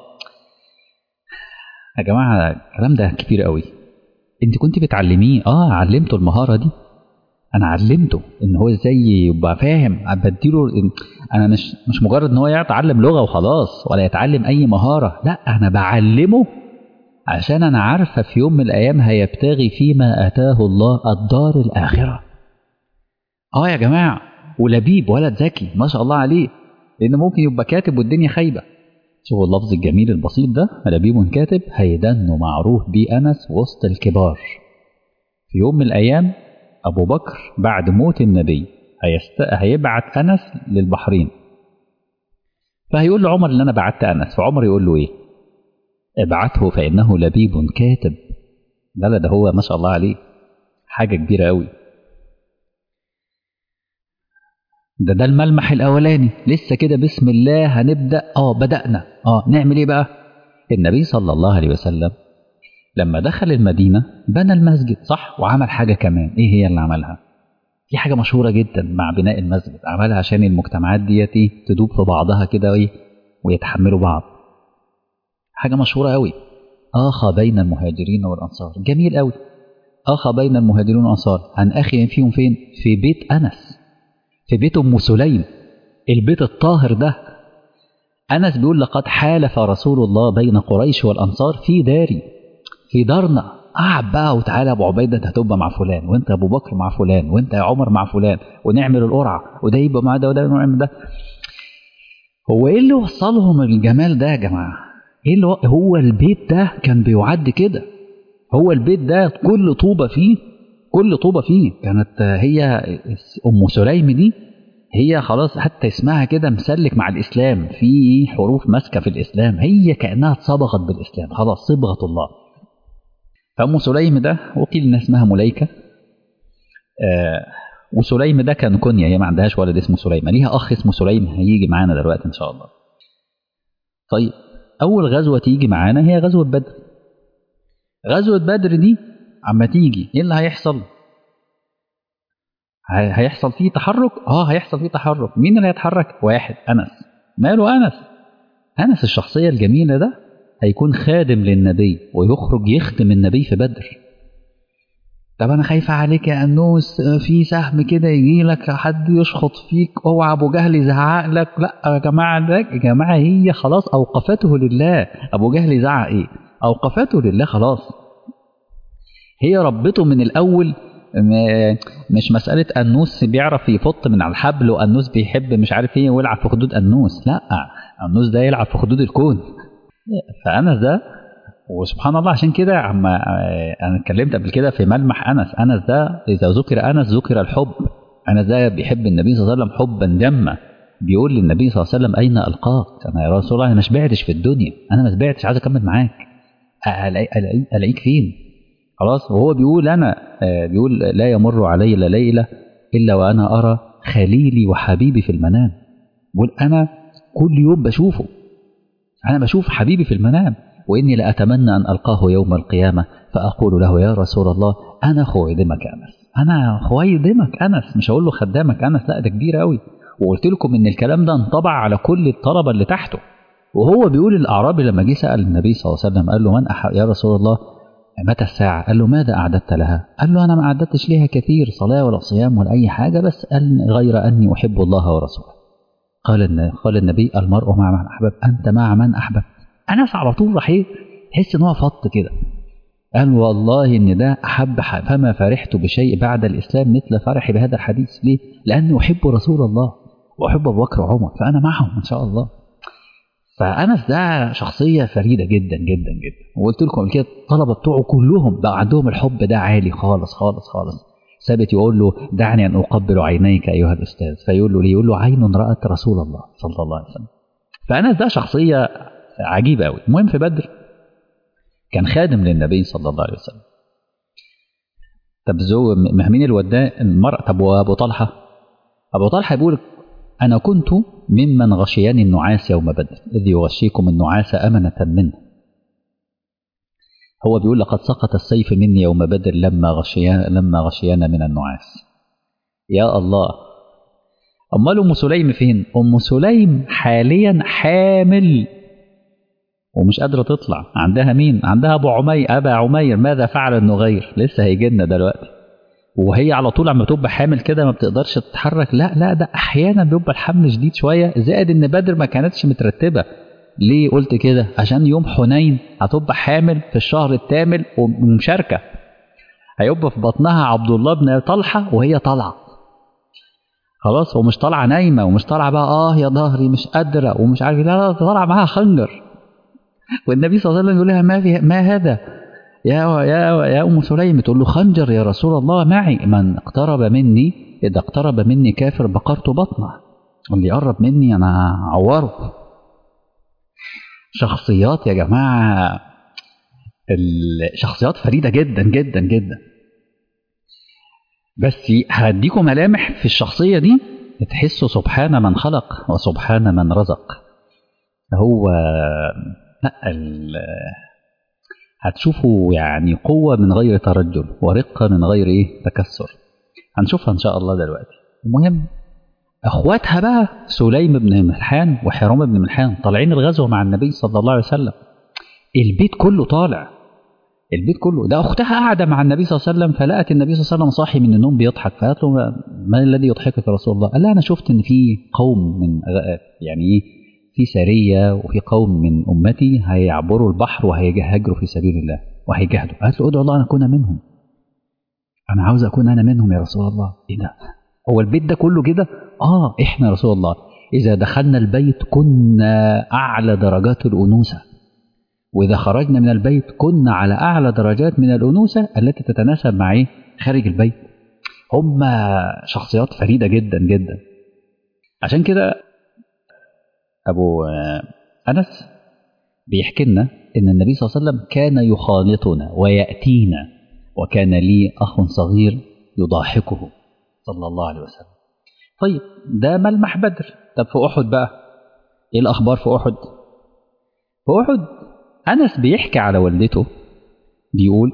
[SPEAKER 1] يا جماعه الكلام ده كبير قوي انت كنت بتعلميه اه علمته المهاره دي انا علمته ان هو ازاي يبقى فاهم بديله انا مش مش مجرد ان هو يتعلم لغه وخلاص ولا يتعلم اي مهاره لا انا بعلمه عشان انا عارفه في يوم من الايام هيبتغي فيما اتاه الله الدار الاخره اه يا جماعه ولبيب ولد ذكي ما شاء الله عليه لان ممكن يبقى كاتب والدنيا خايبه شوفوا اللفظ الجميل البسيط ده لبيب كاتب هيدن معروف بيه انس وسط الكبار في يوم من الايام ابو بكر بعد موت النبي هيست... هيبعت انس للبحرين فهيقول لعمر ان انا بعت انس فعمر يقول له ايه ابعته فإنه لبيب كاتب لا لا ده هو ما شاء الله عليه حاجة كبيرة أوي ده ده الملمح الأولاني لسه كده بسم الله هنبدأ اه بدأنا اه نعمل ايه بقى النبي صلى الله عليه وسلم لما دخل المدينة بنى المسجد صح وعمل حاجة كمان ايه هي اللي عملها في حاجة مشهورة جدا مع بناء المسجد عملها عشان المجتمعات ديت تدوب في بعضها كده ايه ويتحملوا بعض حاجة مشهورة قوي آخى بين المهاجرين والأنصار جميل قوي آخى بين المهاجرين والأنصار عن أخي فيهم فين في بيت أنس في بيت أم سليم البيت الطاهر ده أنس بيقول لقد حالف رسول الله بين قريش والأنصار في داري في دارنا قعد بقى وتعالى ابو عبيده انت هتبقى مع فلان وانت ابو بكر مع فلان وانت يا عمر مع فلان ونعمل القرعه وده يبقى مع ده وده نعمل ده هو ايه اللي وصلهم الجمال ده يا جماعه ايه اللي هو البيت ده كان بيعد كده هو البيت ده كل طوبة فيه كل طوبة فيه كانت هي أم سليم دي هي خلاص حتى اسمها كده مسلك مع الإسلام في حروف ماسكة في الإسلام هي كأنها اتصبغت بالإسلام خلاص صبغة الله فأم سليم ده وقيل إن اسمها مليكة آه وسليم ده كان كنية هي ما عندهاش ولد اسمه سليم ليها أخ اسمه سليم هيجي معانا دلوقتي إن شاء الله طيب أول غزوة تيجي معانا هي غزوة بدر غزوة بدر دي عما تيجي إيه اللي هيحصل؟ هيحصل فيه تحرك؟ آه هيحصل فيه تحرك مين اللي هيتحرك؟ واحد أنس ماله أنس؟ أنس الشخصية الجميلة ده هيكون خادم للنبي ويخرج يخدم النبي في بدر طب انا خايفه عليك يا انوس في سهم كده يجي لك حد يشخط فيك اوعى ابو جهل يزعق لك لا يا جماعه ده يا جماعه هي خلاص اوقفته لله ابو جهل يزعق ايه اوقفته لله خلاص هي ربته من الاول مش مسألة أنوس بيعرف يفط من على الحبل وأنوس بيحب مش عارف ايه ويلعب في خدود أنوس لا أنوس ده يلعب في خدود الكون فأنس ده وسبحان الله عشان كده عما انا اتكلمت قبل كده في ملمح انس انس ده اذا ذكر انس ذكر الحب انس ده بيحب النبي صلى الله عليه وسلم حبا جما بيقول للنبي صلى الله عليه وسلم اين القاك انا يا رسول الله انا ما شبعتش في الدنيا انا ما شبعتش عايز اكمل معاك الاقيك فين خلاص وهو بيقول انا بيقول لا يمر علي ليله الا وانا ارى خليلي وحبيبي في المنام بيقول انا كل يوم بشوفه انا بشوف حبيبي في المنام وإني لأتمنى أن ألقاه يوم القيامة فأقول له يا رسول الله أنا خويدمك أنس أنا خويدمك أنس مش هقول له خدامك أنس لا ده كبير قوي وقلت لكم إن الكلام ده انطبع على كل الطلبة اللي تحته وهو بيقول الأعرابي لما جه سأل النبي صلى الله عليه وسلم قال له من أح... يا رسول الله متى الساعة؟ قال له ماذا أعددت لها؟ قال له أنا ما أعددتش ليها كثير صلاة ولا صيام ولا أي حاجة بس قال غير أني أحب الله ورسوله قال قال النبي المرء مع من أحبب أنت مع من أحبب انس على طول راح ايه تحس ان هو فط كده قال والله ان ده احب فما فرحت بشيء بعد الاسلام مثل فرحي بهذا الحديث ليه؟ لاني احب رسول الله واحب ابو بكر وعمر فانا معهم ان شاء الله فانس ده شخصيه فريده جدا جدا جدا وقلت لكم قبل كده الطلبه بتوعه كلهم بقى عندهم الحب ده عالي خالص خالص خالص ثابت يقول له دعني ان اقبل عينيك ايها الاستاذ فيقول له ليه؟ يقول له عين رات رسول الله صلى الله عليه وسلم فانس ده شخصيه عجيبة أوي المهم في بدر كان خادم للنبي صلى الله عليه وسلم طب زو مين الوداء المرأة طب وأبو طلحة أبو طلحة بيقول أنا كنت ممن غشياني النعاس يوم بدر إذ يغشيكم النعاس أمنة منه هو بيقول لقد سقط السيف مني يوم بدر لما غشيان لما غشيانا من النعاس يا الله أمال أم سليم فين؟ أم سليم حاليا حامل ومش قادرة تطلع عندها مين عندها أبو عمير أبا عمير ماذا فعل النغير لسه هيجي لنا دلوقتي وهي على طول عم تبقى حامل كده ما بتقدرش تتحرك لا لا ده أحيانا بيبقى الحمل شديد شوية زائد إن بدر ما كانتش مترتبة ليه قلت كده عشان يوم حنين هتبقى حامل في الشهر الثامن ومشاركة هيبقى في بطنها عبد الله بن طلحة وهي طالعة خلاص ومش طالعة نايمة ومش طالعة بقى اه يا ظهري مش قادرة ومش عارف لا لا طالعة معاها خنجر والنبي صلى الله عليه وسلم يقول لها ما في ما هذا يا يا يا ام سليم تقول له خنجر يا رسول الله معي من اقترب مني اذا اقترب مني كافر بقرت بطنه واللي يقرب مني انا اعوره شخصيات يا جماعه الشخصيات فريده جدا جدا جدا بس هديكم ملامح في الشخصيه دي تحسوا سبحان من خلق وسبحان من رزق هو لا هتشوفوا يعني قوة من غير ترجل ورقة من غير إيه تكسر هنشوفها إن شاء الله دلوقتي المهم أخواتها بقى سليم بن ملحان وحرام بن ملحان طالعين الغزوة مع النبي صلى الله عليه وسلم البيت كله طالع البيت كله ده أختها قاعدة مع النبي صلى الله عليه وسلم فلقت النبي صلى الله عليه وسلم صاحي من النوم بيضحك فقالت له ما الذي يضحكك يا رسول الله؟ قال لها أنا شفت إن في قوم من يعني إيه في سرية وفي قوم من أمتي هيعبروا البحر وهيهاجروا في سبيل الله وهيجاهدوا قالت له ادعو الله أن أكون منهم أنا عاوز أكون أنا منهم يا رسول الله إيه ده هو البيت ده كله كده آه إحنا يا رسول الله إذا دخلنا البيت كنا أعلى درجات الأنوثة وإذا خرجنا من البيت كنا على أعلى درجات من الأنوثة التي تتناسب مع إيه؟ خارج البيت هم شخصيات فريدة جدا جدا عشان كده أبو أنس بيحكي لنا إن النبي صلى الله عليه وسلم كان يخالطنا ويأتينا وكان لي أخ صغير يضاحكه صلى الله عليه وسلم طيب ده ملمح بدر طب في أحد بقى إيه الأخبار في أحد في أحد أنس بيحكي على والدته بيقول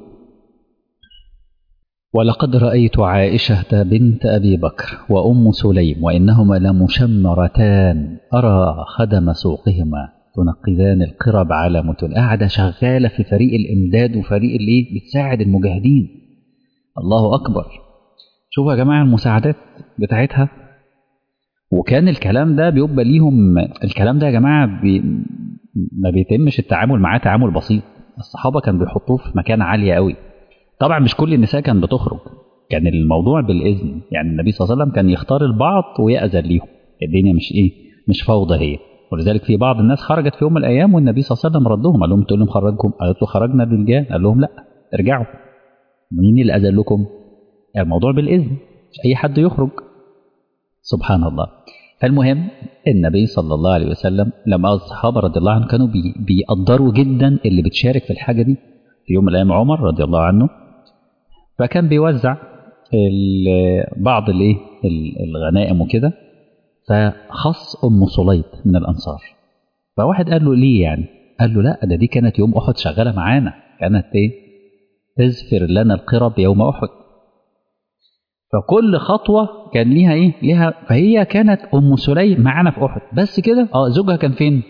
[SPEAKER 1] ولقد رأيت عائشة بنت أبي بكر وأم سليم وإنهما لمشمرتان أرى خدم سوقهما تنقذان القرب على متن قاعدة شغالة في فريق الإمداد وفريق الإيه بتساعد المجاهدين الله أكبر شوفوا يا جماعة المساعدات بتاعتها وكان الكلام ده بيبقى ليهم الكلام ده يا جماعة بي ما بيتمش التعامل معاه تعامل بسيط الصحابة كانوا بيحطوه في مكان عالية قوي طبعا مش كل النساء كانت بتخرج كان الموضوع بالإذن يعني النبي صلى الله عليه وسلم كان يختار البعض ويأذن ليهم الدنيا مش إيه مش فوضى هي ولذلك في بعض الناس خرجت في يوم من الأيام والنبي صلى الله عليه وسلم ردهم قال لهم تقول لهم خرجكم قالت له خرجنا الرجال قال لهم لا ارجعوا مين اللي أذن لكم يعني الموضوع بالإذن مش أي حد يخرج سبحان الله فالمهم النبي صلى الله عليه وسلم لما الصحابة رضي الله عنهم كانوا بي بيقدروا جدا اللي بتشارك في الحاجة دي في يوم من الأيام عمر رضي الله عنه فكان بيوزع بعض الايه الغنائم وكده فخص ام صليط من الانصار فواحد قال له ليه يعني قال له لا ده دي كانت يوم احد شغاله معانا كانت ايه تزفر لنا القرب يوم احد فكل خطوه كان ليها ايه ليها فهي كانت ام سليم معانا في احد بس كده اه زوجها كان فين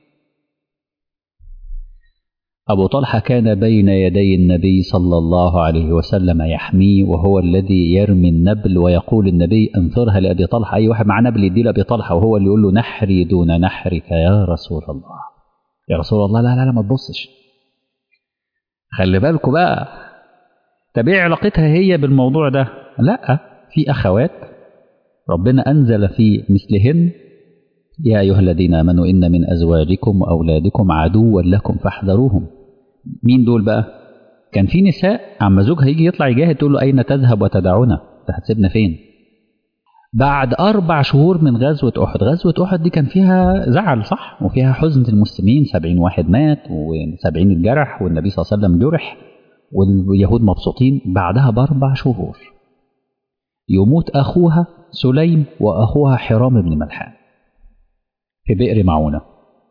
[SPEAKER 1] أبو طلحة كان بين يدي النبي صلى الله عليه وسلم يحميه وهو الذي يرمي النبل ويقول النبي انثرها لأبي طلحة أي واحد مع نبل يدي لأبي طلحة وهو اللي يقول له نحري دون نحرك يا رسول الله يا رسول الله لا لا لا ما تبصش خلي بالكوا بقى طب ايه علاقتها هي بالموضوع ده لا في أخوات ربنا أنزل في مثلهن يا أيها الذين آمنوا إن من أزواجكم وأولادكم عدوا لكم فاحذروهم مين دول بقى كان في نساء عما زوجها يجي يطلع يجاهد تقول له أين تذهب وتدعونا أنت هتسيبنا فين بعد أربع شهور من غزوة أحد غزوة أحد دي كان فيها زعل صح وفيها حزن المسلمين سبعين واحد مات وسبعين الجرح والنبي صلى الله عليه وسلم جرح واليهود مبسوطين بعدها بأربع شهور يموت أخوها سليم وأخوها حرام بن ملحان في بئر معونة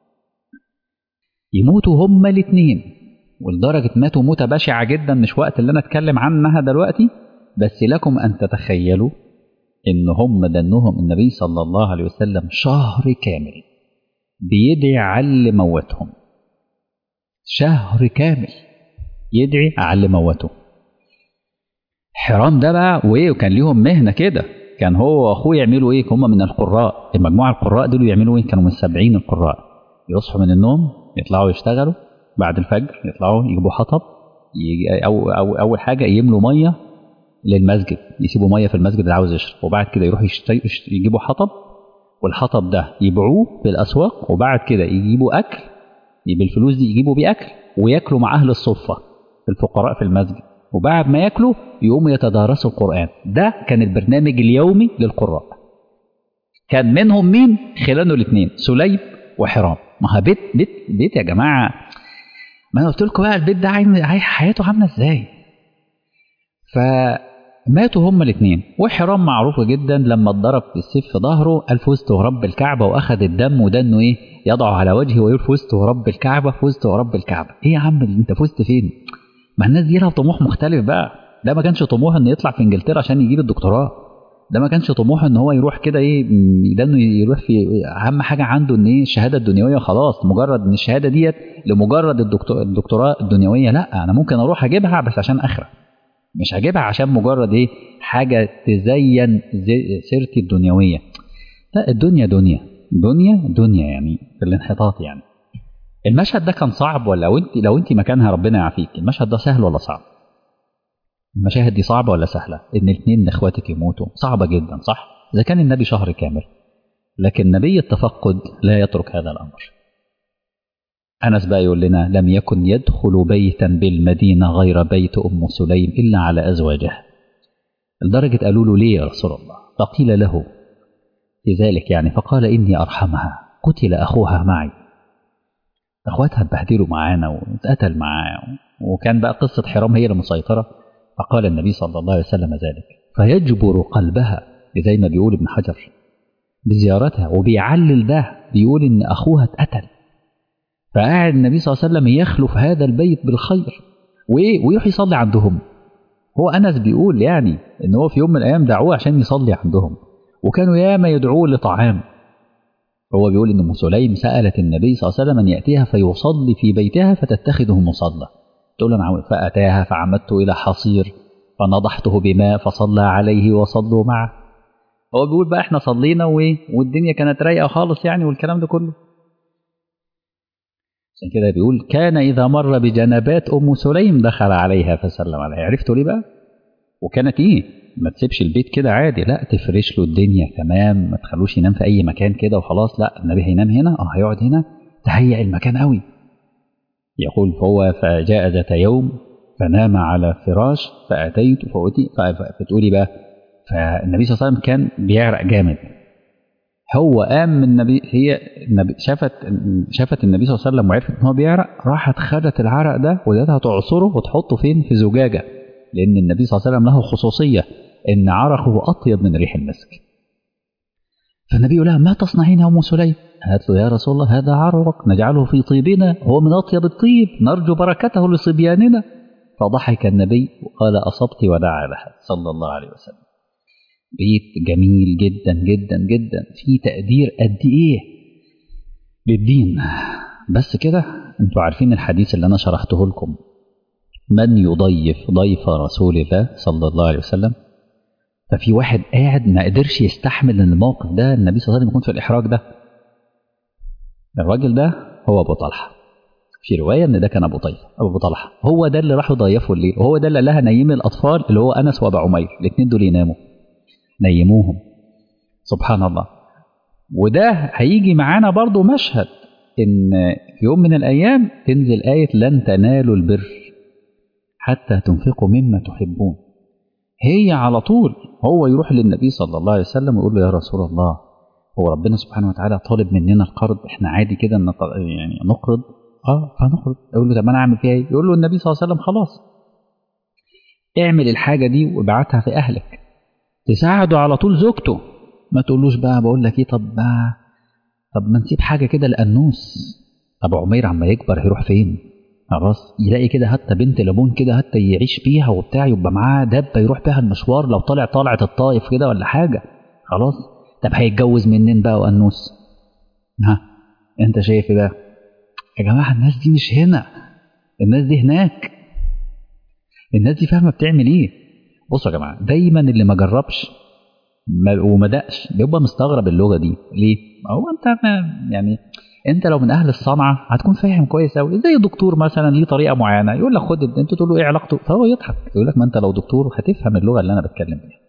[SPEAKER 1] يموتوا هما الاثنين ولدرجة ماتوا موتة بشعة جدا مش وقت اللي أنا أتكلم عنها دلوقتي بس لكم أن تتخيلوا إن هم دنهم النبي صلى الله عليه وسلم شهر كامل بيدعي على اللي موتهم شهر كامل يدعي على اللي موته حرام ده بقى وإيه وكان ليهم مهنة كده كان هو واخوه يعملوا ايه هم من القراء المجموعه القراء دول يعملوا ايه كانوا من السبعين القراء يصحوا من النوم يطلعوا يشتغلوا بعد الفجر يطلعوا يجيبوا حطب يجي أو, أو أول حاجة يملوا مية للمسجد يسيبوا مية في المسجد اللي عاوز يشرب وبعد كده يروحوا يجيبوا حطب والحطب ده يبيعوه في الأسواق وبعد كده يجيبوا أكل بالفلوس دي يجيبوا بيه أكل وياكلوا مع أهل الصفة الفقراء في المسجد وبعد ما ياكلوا يقوموا يتدارسوا القرآن ده كان البرنامج اليومي للقراء كان منهم مين خلاله الاثنين سليم وحرام ما هو بيت بيت بيت يا جماعة ما انا قلت لكم بقى البيت ده عايز حياته عاملة ازاي فماتوا هما الاثنين وحرام معروفة جدا لما اتضرب بالسيف في ظهره قال فزت ورب الكعبة واخذ الدم وده انه ايه يضعه على وجهه ويقول فزت ورب الكعبة فزت ورب الكعبة ايه يا عم انت فزت فين ما الناس دي لها طموح مختلف بقى ده ما كانش طموحه انه يطلع في انجلترا عشان يجيب الدكتوراه ده ما كانش طموحه ان هو يروح كده ايه ده انه يروح في اهم حاجه عنده ان ايه الشهاده الدنيويه خلاص مجرد ان الشهاده ديت لمجرد الدكتور الدكتوراه الدنيويه لا انا ممكن اروح اجيبها بس عشان اخره مش هجيبها عشان مجرد ايه حاجه تزين سيرتي الدنيويه لا الدنيا دنيا دنيا دنيا يعني في الانحطاط يعني المشهد ده كان صعب ولا لو انت لو انت مكانها ربنا يعافيك المشهد ده سهل ولا صعب المشاهد دي صعبة ولا سهلة ان الاثنين من اخواتك يموتوا صعبة جدا صح اذا كان النبي شهر كامل لكن نبي التفقد لا يترك هذا الامر انس بقى يقول لنا لم يكن يدخل بيتا بالمدينة غير بيت ام سليم الا على ازواجها لدرجة قالوا له ليه يا رسول الله فقيل له في ذلك يعني فقال إني أرحمها قتل أخوها معي أخواتها اتبهدلوا معانا واتقتل معاه وكان بقى قصة حرام هي المسيطرة فقال النبي صلى الله عليه وسلم ذلك فيجبر قلبها زي ما بيقول ابن حجر بزيارتها وبيعلل ده بيقول إن أخوها اتقتل فقاعد النبي صلى الله عليه وسلم يخلو في هذا البيت بالخير وإيه ويروح يصلي عندهم هو أنس بيقول يعني إن هو في يوم من الأيام دعوه عشان يصلي عندهم وكانوا ياما يدعوه لطعام هو بيقول إن أم سليم سألت النبي صلى الله عليه وسلم أن يأتيها فيصلي في بيتها فتتخذه مصلى تقول أنا فأتاها فعمدت إلى حصير فنضحته بماء فصلى عليه وصلوا معه هو بيقول بقى احنا صلينا وايه والدنيا كانت رايقه خالص يعني والكلام ده كله عشان كده بيقول كان اذا مر بجنبات ام سليم دخل عليها فسلم عليها عرفتوا ليه بقى وكانت ايه ما تسيبش البيت كده عادي لا تفرش له الدنيا تمام ما تخلوش ينام في اي مكان كده وخلاص لا النبي هينام هنا اه هيقعد هنا تهيئ المكان قوي يقول فهو فجاء ذات يوم فنام على فراش فاتيت فأتي فتقولي بقى فالنبي صلى الله عليه وسلم كان بيعرق جامد هو قام من النبي هي النبي شافت شافت النبي صلى الله عليه وسلم وعرفت ان هو بيعرق راحت خدت العرق ده وذاتها تعصره وتحطه فين في زجاجه لان النبي صلى الله عليه وسلم له خصوصيه ان عرقه اطيب من ريح المسك فالنبي يقول لها ما تصنعين يا ام سليم قالت له يا رسول الله هذا عرق نجعله في طيبنا هو من اطيب الطيب نرجو بركته لصبياننا فضحك النبي وقال اصبت ودعا لها صلى الله عليه وسلم بيت جميل جدا جدا جدا في تقدير قد ايه للدين بس كده انتوا عارفين الحديث اللي انا شرحته لكم من يضيف ضيف رسول الله صلى الله عليه وسلم ففي واحد قاعد ما قدرش يستحمل ان الموقف ده النبي صلى الله عليه وسلم يكون في الاحراج ده الراجل ده هو ابو طلحه في روايه ان ده كان ابو طيب ابو طلحه هو ده اللي راحوا ضيفوا الليل وهو ده اللي قال لها نيم الاطفال اللي هو انس وابو عمير الاثنين دول يناموا نيموهم سبحان الله وده هيجي معانا برضو مشهد ان في يوم من الايام تنزل ايه لن تنالوا البر حتى تنفقوا مما تحبون هي على طول هو يروح للنبي صلى الله عليه وسلم ويقول له يا رسول الله هو ربنا سبحانه وتعالى طالب مننا القرض احنا عادي كده يعني نقرض اه فنقرض يقول له طب انا اعمل فيها ايه يقول له النبي صلى الله عليه وسلم خلاص اعمل الحاجه دي وابعتها في اهلك تساعده على طول زوجته ما تقولوش بقى بقول لك ايه طب ما طب ما نسيب حاجه كده لانوس ابو عمير عما يكبر هيروح فين خلاص يلاقي كده حتى بنت لابون كده حتى يعيش بيها وبتاع يبقى معاه دبه يروح بيها المشوار لو طلع طلعه الطائف كده ولا حاجه خلاص طب هيتجوز منين بقى وانوس ها انت شايف ايه بقى يا جماعه الناس دي مش هنا الناس دي هناك الناس دي فاهمه بتعمل ايه بصوا يا جماعه دايما اللي ما جربش ما وما دقش بيبقى مستغرب اللغه دي ليه؟ هو انت يعني انت لو من اهل الصنعه هتكون فاهم كويس قوي زي دكتور مثلا ليه طريقه معينه يقول لك خد انت تقول له ايه علاقته فهو يضحك يقول لك ما انت لو دكتور هتفهم اللغه اللي انا بتكلم بيها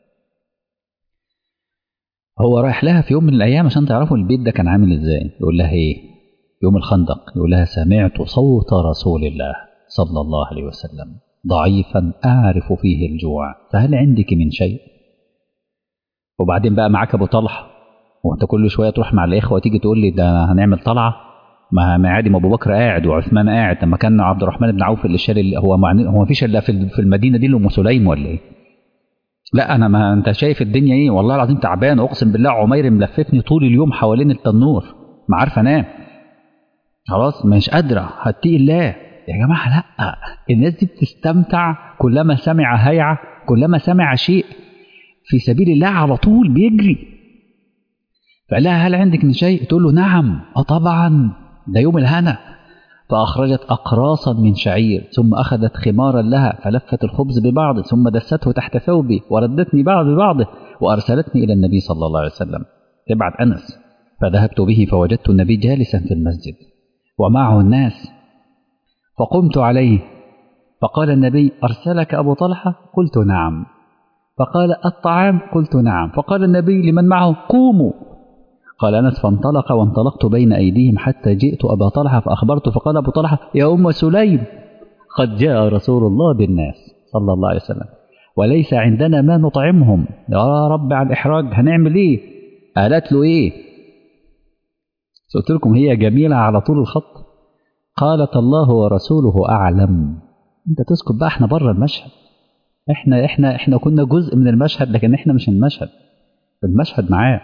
[SPEAKER 1] هو رايح لها في يوم من الايام عشان تعرفوا البيت ده كان عامل ازاي يقول لها ايه يوم الخندق يقول لها سمعت صوت رسول الله صلى الله عليه وسلم ضعيفا أعرف فيه الجوع فهل عندك من شيء وبعدين بقى معاك أبو طلحة وانت كل شوية تروح مع الإخوة وتيجي تقول لي ده هنعمل طلعة ما عادي ما أبو بكر قاعد وعثمان قاعد لما كان عبد الرحمن بن عوف اللي شال هو معني هو ما فيش إلا في المدينة دي أم سليم ولا إيه؟ لا أنا ما أنت شايف الدنيا إيه والله العظيم تعبان أقسم بالله عمير ملففني طول اليوم حوالين التنور ما عارفة أنام خلاص مش قادرة هتقي الله يا جماعة لا الناس دي بتستمتع كلما سمع هيعة كلما سمع شيء في سبيل الله على طول بيجري فقال لها هل عندك من شيء تقول له نعم اه طبعا ده يوم الهنا فأخرجت أقراصا من شعير ثم أخذت خمارا لها فلفت الخبز ببعض ثم دسته تحت ثوبي وردتني بعض ببعضه وأرسلتني إلى النبي صلى الله عليه وسلم تبعت أنس فذهبت به فوجدت النبي جالسا في المسجد ومعه الناس فقمت عليه فقال النبي أرسلك أبو طلحة قلت نعم فقال الطعام قلت نعم فقال النبي لمن معه قوموا قال أنس فانطلق وانطلقت بين أيديهم حتى جئت أبا طلحة فأخبرت فقال أبو طلحة يا أم سليم قد جاء رسول الله بالناس صلى الله عليه وسلم وليس عندنا ما نطعمهم يا رب على الإحراج هنعمل إيه قالت له إيه قلت لكم هي جميلة على طول الخط قالت الله ورسوله أعلم أنت تسكت بقى احنا بره المشهد احنا احنا احنا كنا جزء من المشهد لكن احنا مش المشهد المشهد معاه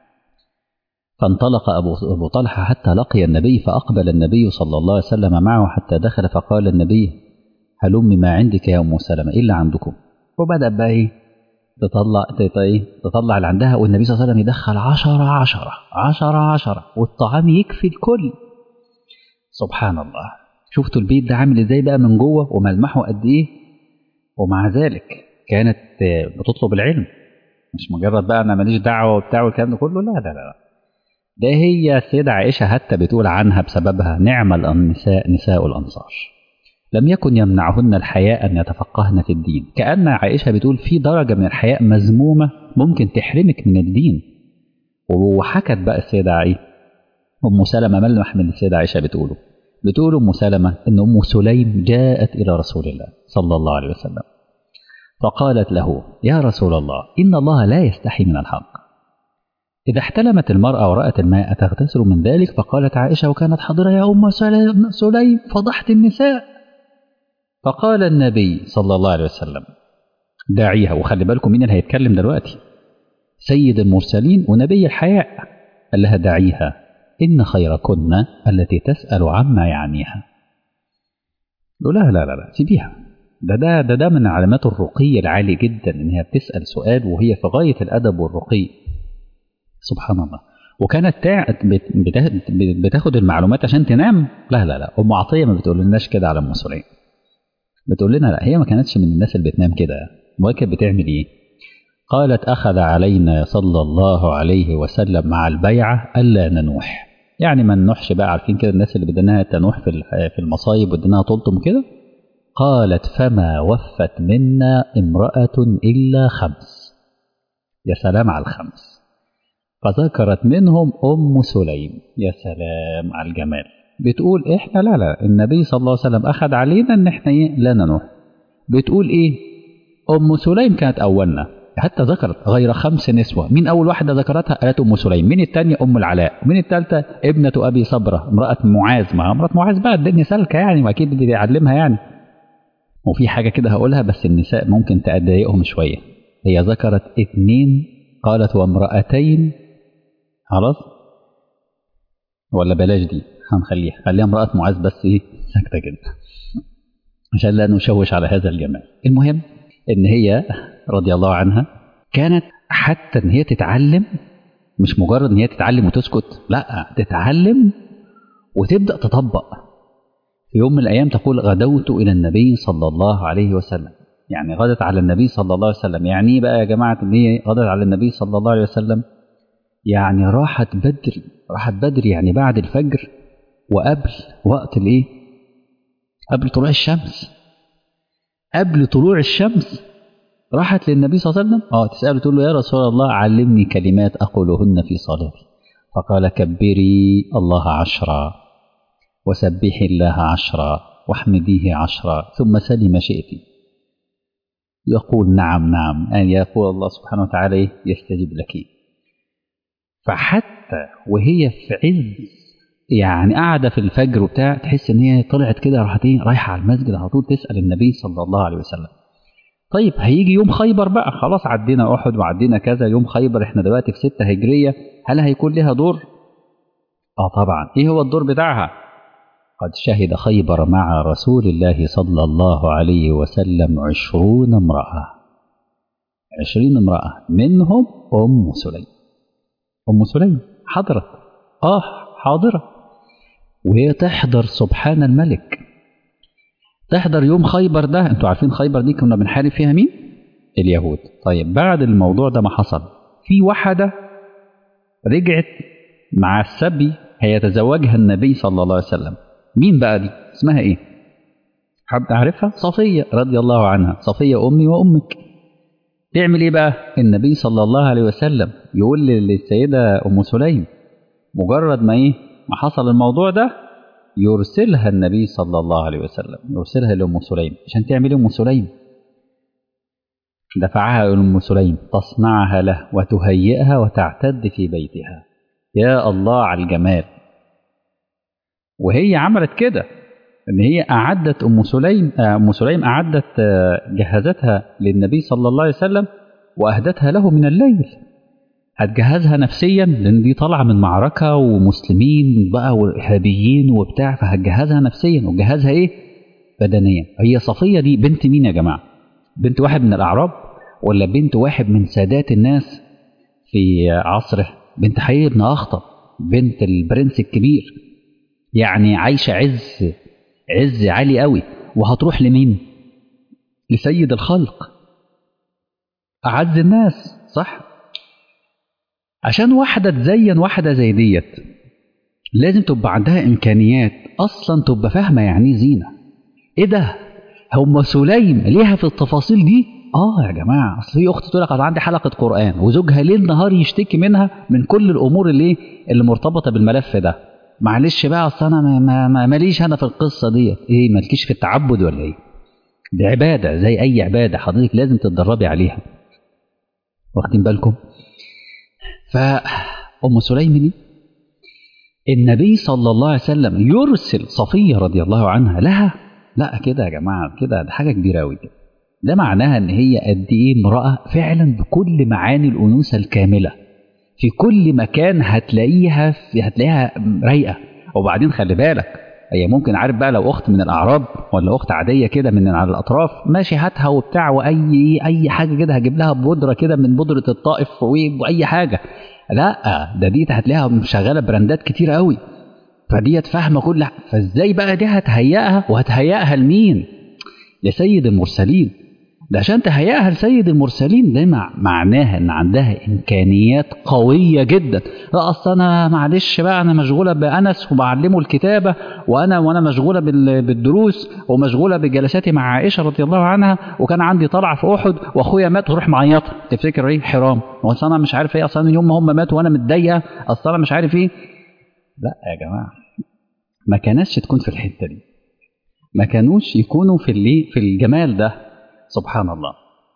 [SPEAKER 1] فانطلق أبو, أبو طلحة حتى لقي النبي فأقبل النبي صلى الله عليه وسلم معه حتى دخل فقال النبي هلم ما عندك يا أم سلمة إلا عندكم وبدأ بقى إيه تطلع تطلع اللي عندها والنبي صلى الله عليه وسلم يدخل عشرة عشرة عشرة عشرة والطعام يكفي الكل سبحان الله شفتوا البيت ده عامل ازاي بقى من جوه وملمحه قد ايه ومع ذلك كانت بتطلب العلم مش مجرد بقى انا ماليش دعوه وبتاع والكلام ده كله لا لا لا ده هي السيدة عائشة حتى بتقول عنها بسببها نعم النساء نساء الأنصار لم يكن يمنعهن الحياء أن يتفقهن في الدين كأن عائشة بتقول في درجة من الحياء مذمومة ممكن تحرمك من الدين وحكت بقى السيدة عائشة أم سلمة ملمح من السيدة عائشة بتقوله بتقول أم سلمة أن أم سليم جاءت إلى رسول الله صلى الله عليه وسلم فقالت له يا رسول الله إن الله لا يستحي من الحق إذا احتلمت المرأة ورأت الماء تغتسل من ذلك فقالت عائشة وكانت حاضرة يا أم سليم فضحت النساء فقال النبي صلى الله عليه وسلم داعيها وخلي بالكم مين اللي هيتكلم دلوقتي سيد المرسلين ونبي الحياء قال لها داعيها إن خيركن التي تسأل عما يعنيها لا لا لا لا سيبيها ده ده ده ده من علامات الرقي العالي جدا ان هي بتسال سؤال وهي في غايه الادب والرقي سبحان الله وكانت بتاخد المعلومات عشان تنام لا لا لا ام عطيه ما بتقول لناش كده على ام سليم بتقول لنا لا هي ما كانتش من الناس اللي بتنام كده امال كانت بتعمل ايه قالت اخذ علينا صلى الله عليه وسلم مع البيعه الا ننوح يعني ما ننوحش بقى عارفين كده الناس اللي بدناها تنوح في في المصايب ودناها تلطم كده قالت فما وفت منا امراه الا خمس يا سلام على الخمس فذكرت منهم أم سليم يا سلام على الجمال بتقول إحنا لا لا النبي صلى الله عليه وسلم أخذ علينا إن إحنا إيه لا ننوح بتقول إيه أم سليم كانت أولنا حتى ذكرت غير خمس نسوة مين أول واحدة ذكرتها قالت أم سليم مين الثانية أم العلاء ومين الثالثة ابنة أبي صبرة امرأة معاذ ما امرأة معاذ بقى الدنيا سالكة يعني وأكيد بدي يعلمها يعني وفي حاجة كده هقولها بس النساء ممكن تضايقهم شوية هي ذكرت اثنين قالت وامرأتين خلاص ولا بلاش دي هنخليها خليها امرأة معاذ بس ايه ساكتة كده عشان لا نشوش على هذا الجمال المهم ان هي رضي الله عنها كانت حتى ان هي تتعلم مش مجرد ان هي تتعلم وتسكت لا تتعلم وتبدأ تطبق في يوم من الايام تقول غدوت الى النبي صلى الله عليه وسلم يعني غدت على النبي صلى الله عليه وسلم يعني ايه بقى يا جماعه ان هي غدت على النبي صلى الله عليه وسلم يعني راحت بدري راحت بدري يعني بعد الفجر وقبل وقت الايه قبل طلوع الشمس قبل طلوع الشمس راحت للنبي صلى الله عليه وسلم اه تسأله تقول له يا رسول الله علمني كلمات أقولهن في صلاتي فقال كبري الله عشرا وسبحي الله عشرا واحمديه عشرا ثم سلي ما شئت يقول نعم نعم أن يقول الله سبحانه وتعالى يستجيب لك فحتى وهي في عز يعني قاعده في الفجر وبتاع تحس ان هي طلعت كده راحت ايه رايحه على المسجد على طول تسال النبي صلى الله عليه وسلم طيب هيجي يوم خيبر بقى خلاص عدينا احد وعدينا كذا يوم خيبر احنا دلوقتي في ستة هجريه هل هيكون لها دور اه طبعا ايه هو الدور بتاعها قد شهد خيبر مع رسول الله صلى الله عليه وسلم عشرون امرأة عشرين امرأة منهم أم سليم أم سليم حضرت آه حاضرة وهي تحضر سبحان الملك تحضر يوم خيبر ده انتوا عارفين خيبر دي كنا بنحارب فيها مين اليهود طيب بعد الموضوع ده ما حصل في واحدة رجعت مع السبي هيتزوجها النبي صلى الله عليه وسلم مين بقى دي اسمها ايه حد عارفها صفية رضي الله عنها صفية أمي وأمك تعمل ايه بقى النبي صلى الله عليه وسلم يقول للسيدة أم سليم مجرد ما ايه ما حصل الموضوع ده يرسلها النبي صلى الله عليه وسلم يرسلها لأم سليم عشان تعمل ام سليم دفعها أم سليم تصنعها له وتهيئها وتعتد في بيتها يا الله على الجمال وهي عملت كده ان هي اعدت ام سليم ام سليم اعدت جهزتها للنبي صلى الله عليه وسلم واهدتها له من الليل هتجهزها نفسيا لان دي طالعه من معركه ومسلمين بقى وارهابيين وبتاع فهتجهزها نفسيا وتجهزها ايه بدنيا هي صفيه دي بنت مين يا جماعه بنت واحد من الاعراب ولا بنت واحد من سادات الناس في عصره بنت حي بن اخطب بنت البرنس الكبير يعني عايشه عز عز عالي قوي وهتروح لمين لسيد الخلق اعز الناس صح عشان واحده تزين واحده زي ديت لازم تبقى عندها امكانيات اصلا تبقى فاهمه يعني زينه ايه ده هم سليم ليها في التفاصيل دي اه يا جماعه اصل في اخت تقول لك انا عندي حلقه قران وزوجها ليل نهار يشتكي منها من كل الامور اللي اللي مرتبطه بالملف ده معلش بقى اصل انا ما ما ما ماليش انا في القصه ديت ايه مالكيش في التعبد ولا ايه دي عباده زي اي عباده حضرتك لازم تتدربي عليها واخدين بالكم فام سليم دي النبي صلى الله عليه وسلم يرسل صفيه رضي الله عنها لها لا كده يا جماعه كده ده حاجه كبيره قوي كده ده معناها ان هي قد ايه امراه فعلا بكل معاني الانوثه الكامله في كل مكان هتلاقيها في هتلاقيها رايقه وبعدين خلي بالك هي ممكن عارف بقى لو اخت من الاعراب ولا اخت عاديه كده من على الاطراف ماشي هاتها وبتاع واي اي حاجه كده هجيب لها بودره كده من بودره الطائف واي حاجه لا ده دي هتلاقيها مشغله براندات كتير قوي فديت فاهمه كل فازاي بقى دي هتهيئها وهتهيئها لمين لسيد المرسلين ده عشان تهيئها لسيد المرسلين ده معناها ان عندها امكانيات قويه جدا لا اصل انا معلش بقى انا مشغوله بانس وبعلمه الكتابه وانا وانا مشغوله بالدروس ومشغوله بجلساتي مع عائشه رضي الله عنها وكان عندي طلعه في احد واخويا مات وروح معيطه تفتكر ايه حرام اصل انا مش عارف ايه اصل يوم ما هم ماتوا وانا متضايقه اصل انا مش عارف ايه لا يا جماعه ما كانتش تكون في الحته دي ما كانوش يكونوا في اللي في الجمال ده سبحان الله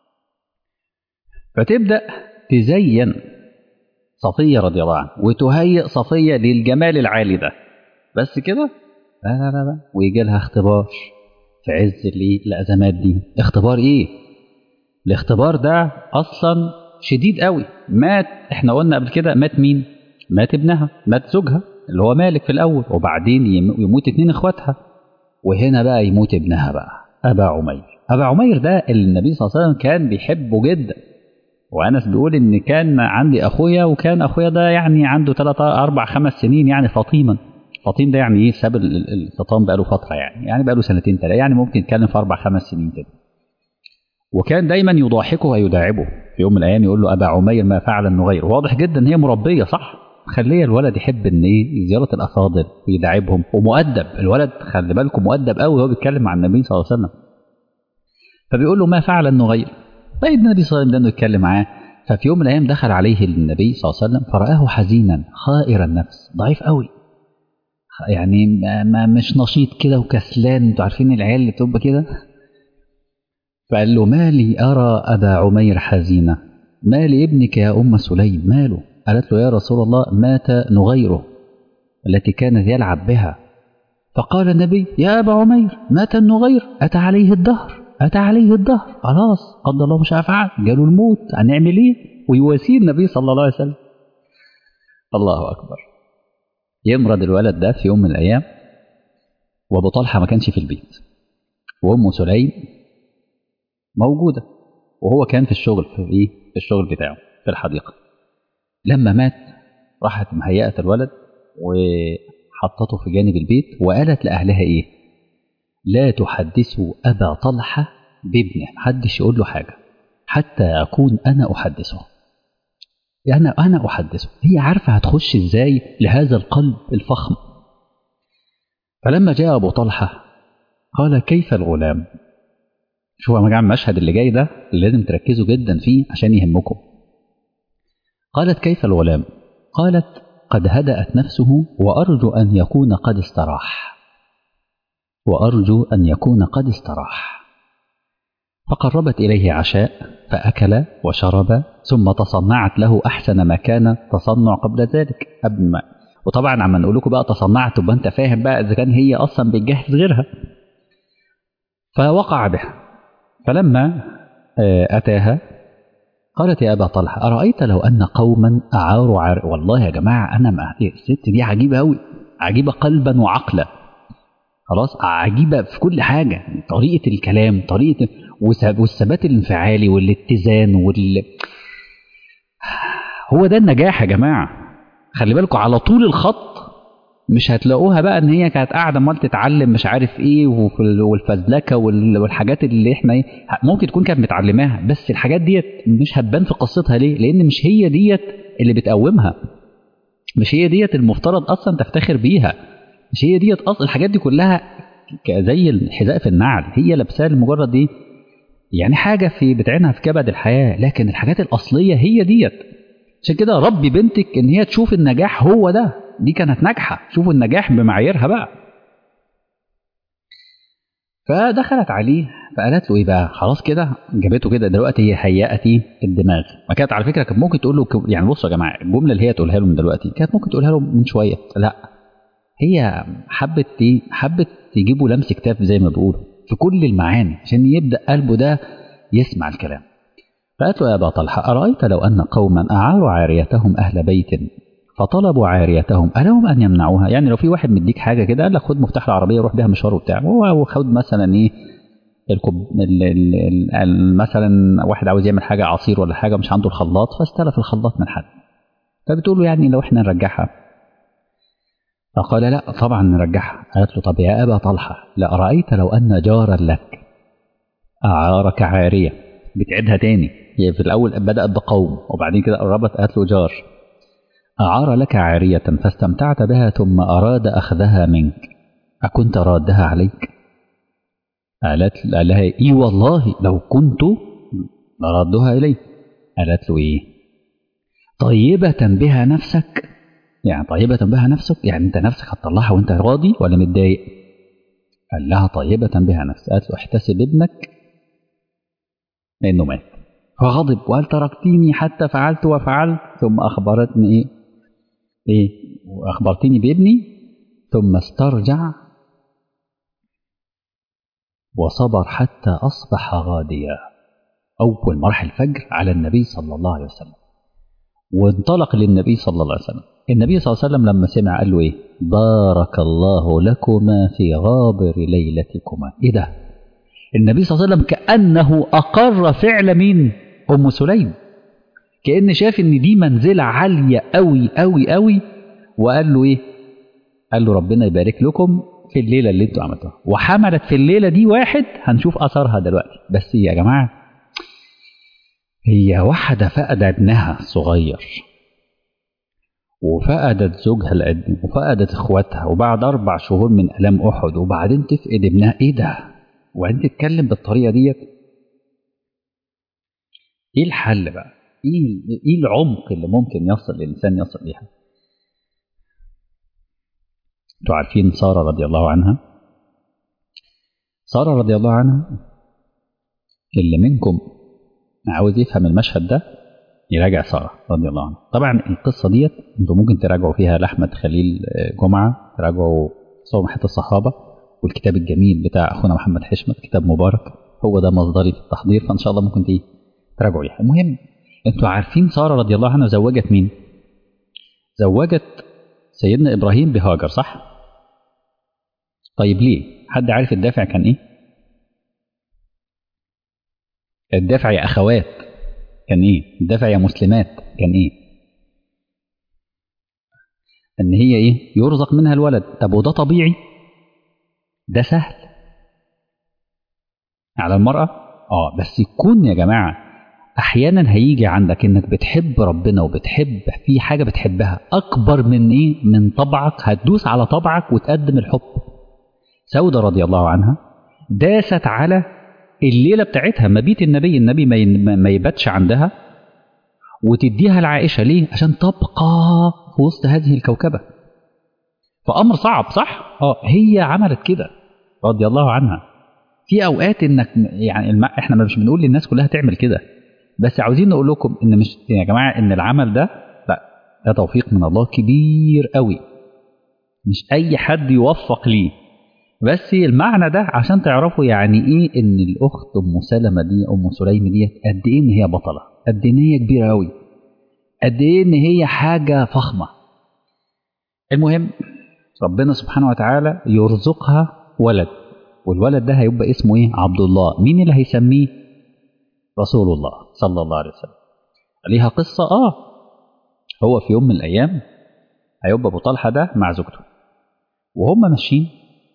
[SPEAKER 1] فتبدأ تزين صفية رضي الله عنها وتهيئ صفية للجمال العالي ده بس كده لا لا لا لا ويجي لها اختبار في عز اللي الأزمات دي اختبار ايه الاختبار ده أصلا شديد قوي مات احنا قلنا قبل كده مات مين مات ابنها مات زوجها اللي هو مالك في الأول وبعدين يموت اتنين اخواتها وهنا بقى يموت ابنها بقى أبا عمير أبا عمير ده اللي النبي صلى الله عليه وسلم كان بيحبه جدا وأنس بيقول إن كان عندي أخويا وكان أخويا ده يعني عنده ثلاثة أربع خمس سنين يعني فطيما فطيم ده يعني إيه ساب الفطام بقاله فترة يعني يعني بقاله سنتين ثلاثة يعني ممكن يتكلم في أربع خمس سنين كده وكان دايما يضاحكه ويداعبه في يوم من الأيام يقول له أبا عمير ما فعل النغير واضح جدا إن هي مربية صح خليه الولد يحب ان ايه زياره الافاضل ويداعبهم ومؤدب الولد خلي بالكم مؤدب قوي وهو بيتكلم مع النبي صلى الله عليه وسلم فبيقول له ما فعل النغير طيب النبي صلى الله عليه وسلم يتكلم معاه ففي يوم من الايام دخل عليه النبي صلى الله عليه وسلم فرآه حزينا خائر النفس ضعيف قوي يعني ما مش نشيط كده وكسلان انتوا عارفين العيال اللي بتبقى كده فقال له ما لي ارى ابا عمير حزينا ما لابنك يا ام سليم ماله قالت له يا رسول الله مات نغيره التي كان يلعب بها فقال النبي يا ابا عمير مات النغير اتى عليه الدهر أتى عليه الدهر خلاص قدر الله مش أفعل جاله الموت هنعمل إيه ويواسيه النبي صلى الله عليه وسلم الله أكبر يمرض الولد ده في يوم من الأيام وأبو طلحة ما كانش في البيت وأم سليم موجودة وهو كان في الشغل في إيه في الشغل بتاعه في الحديقة لما مات راحت مهيئة الولد وحطته في جانب البيت وقالت لأهلها إيه لا تحدثوا أبا طلحة بابنه محدش يقول له حاجة حتى أكون أنا أحدثه يعني أنا أحدثه هي عارفة هتخش إزاي لهذا القلب الفخم فلما جاء أبو طلحة قال كيف الغلام شوفوا يا جماعة المشهد اللي جاي ده لازم تركزوا جدا فيه عشان يهمكم قالت كيف الغلام قالت قد هدأت نفسه وأرجو أن يكون قد استراح وأرجو أن يكون قد استراح فقربت إليه عشاء فأكل وشرب ثم تصنعت له أحسن ما كان تصنع قبل ذلك قبل ما وطبعا عم نقول لكم بقى تصنعت تبقى أنت فاهم بقى إذا كان هي أصلا بتجهز غيرها فوقع بها فلما أتاها قالت يا أبا طلحة أرأيت لو أن قوما أعاروا عار والله يا جماعة أنا ما الست دي عجيبة أوي عجيبة قلبا وعقلا خلاص عجيبة في كل حاجة طريقة الكلام طريقة والثبات الانفعالي والاتزان وال هو ده النجاح يا جماعة خلي بالكم على طول الخط مش هتلاقوها بقى ان هي كانت قاعده امال تتعلم مش عارف ايه والفزلكه والحاجات اللي احنا ايه ممكن تكون كانت متعلماها بس الحاجات ديت مش هتبان في قصتها ليه؟ لان مش هي ديت اللي بتقومها مش هي ديت المفترض اصلا تفتخر بيها مش هي ديت اصلا الحاجات دي كلها زي الحذاء في النعل هي لابساها لمجرد ايه؟ يعني حاجه في بتعينها في كبد الحياه لكن الحاجات الاصليه هي ديت عشان كده ربي بنتك ان هي تشوف النجاح هو ده دي كانت ناجحه شوفوا النجاح بمعاييرها بقى فدخلت عليه فقالت له ايه بقى خلاص كده جابته كده دلوقتي هي هيأتي الدماغ ما كانت على فكره كانت ممكن تقول له يعني بصوا يا جماعه الجمله اللي هي تقولها له من دلوقتي كانت ممكن تقولها له من شويه لا هي حبت ايه حبت تجيبه لمس كتاف زي ما بيقولوا في كل المعاني عشان يبدا قلبه ده يسمع الكلام فقالت له يا ابا طلحه ارايت لو ان قوما اعاروا عاريتهم اهل بيت فطلبوا عاريتهم ألهم أن يمنعوها يعني لو في واحد مديك حاجة كده قال لك خد مفتاح العربية روح بيها مشوار وبتاع هو خد مثلا إيه الكب ال ال ال مثلا واحد عاوز يعمل حاجة عصير ولا حاجة مش عنده الخلاط فاستلف الخلاط من حد فبتقول له يعني لو احنا نرجعها فقال لا طبعا نرجعها قالت له طب يا أبا طلحة لأرأيت لو أن جارا لك أعارك عارية بتعيدها تاني هي في الأول بدأت بقوم وبعدين كده قربت قالت له جار أعار لك عارية فاستمتعت بها ثم أراد أخذها منك أكنت رادها عليك قالت لها إي والله لو كنت لردها إلي قالت له إيه طيبة بها نفسك يعني طيبة بها نفسك يعني أنت نفسك هتطلعها وأنت راضي ولا متضايق قال لها طيبة بها نفسك قالت له احتسب ابنك لأنه مات فغضب وقال تركتيني حتى فعلت وفعلت ثم أخبرتني إيه إيه وأخبرتني بابني ثم استرجع وصبر حتى أصبح غاديا أول مرح الفجر على النبي صلى الله عليه وسلم وانطلق للنبي صلى الله عليه وسلم النبي صلى الله عليه وسلم لما سمع قال له إيه بارك الله لكما في غابر ليلتكما إيه ده النبي صلى الله عليه وسلم كأنه أقر فعل مين أم سليم كأن شاف إن دي منزلة عالية أوي أوي أوي وقال له إيه قال له ربنا يبارك لكم في الليلة اللي انتوا عملتوها وحملت في الليلة دي واحد هنشوف أثرها دلوقتي بس يا جماعة هي واحدة فقد ابنها الصغير وفقدت زوجها القديم وفقدت اخواتها وبعد أربع شهور من ألم أحد وبعدين تفقد ابنها إيه ده؟ وبعدين تتكلم بالطريقة ديت إيه الحل بقى؟ إيه إيه العمق اللي ممكن يصل الإنسان يصل ليها؟ انتوا عارفين سارة رضي الله عنها سارة رضي الله عنها اللي منكم عاوز يفهم المشهد ده يراجع سارة رضي الله عنها طبعا القصة ديت انتوا ممكن تراجعوا فيها لأحمد خليل جمعة تراجعوا صومحة الصحابة والكتاب الجميل بتاع أخونا محمد حشمت كتاب مبارك هو ده مصدري في التحضير فإن شاء الله ممكن تيجي تراجعوا يعني المهم انتوا عارفين سارة رضي الله عنها زوجت مين زوجت سيدنا إبراهيم بهاجر صح طيب ليه حد عارف الدافع كان ايه الدافع يا اخوات كان ايه الدافع يا مسلمات كان ايه ان هي ايه يرزق منها الولد طب وده طبيعي ده سهل على المرأة اه بس يكون يا جماعة احيانا هيجي عندك انك بتحب ربنا وبتحب في حاجة بتحبها اكبر من ايه من طبعك هتدوس على طبعك وتقدم الحب سودة رضي الله عنها داست على الليلة بتاعتها مبيت النبي النبي ما يباتش عندها وتديها لعائشة ليه عشان تبقى في وسط هذه الكوكبة فأمر صعب صح اه هي عملت كده رضي الله عنها في اوقات انك يعني الم... احنا مش بنقول للناس كلها تعمل كده بس عاوزين نقول لكم ان مش يا جماعه ان العمل ده لا ده توفيق من الله كبير قوي مش اي حد يوفق ليه بس المعنى ده عشان تعرفوا يعني ايه ان الاخت ام سلمه دي ام سليم ديت قد ايه ان هي بطله قد ايه ان هي كبيره قوي قد ايه ان هي حاجه فخمه المهم ربنا سبحانه وتعالى يرزقها ولد والولد ده هيبقى اسمه ايه عبد الله مين اللي هيسميه رسول الله صلى الله عليه وسلم ليها قصة اه هو في يوم من الايام هيبقى ابو طلحة ده مع زوجته وهم ماشيين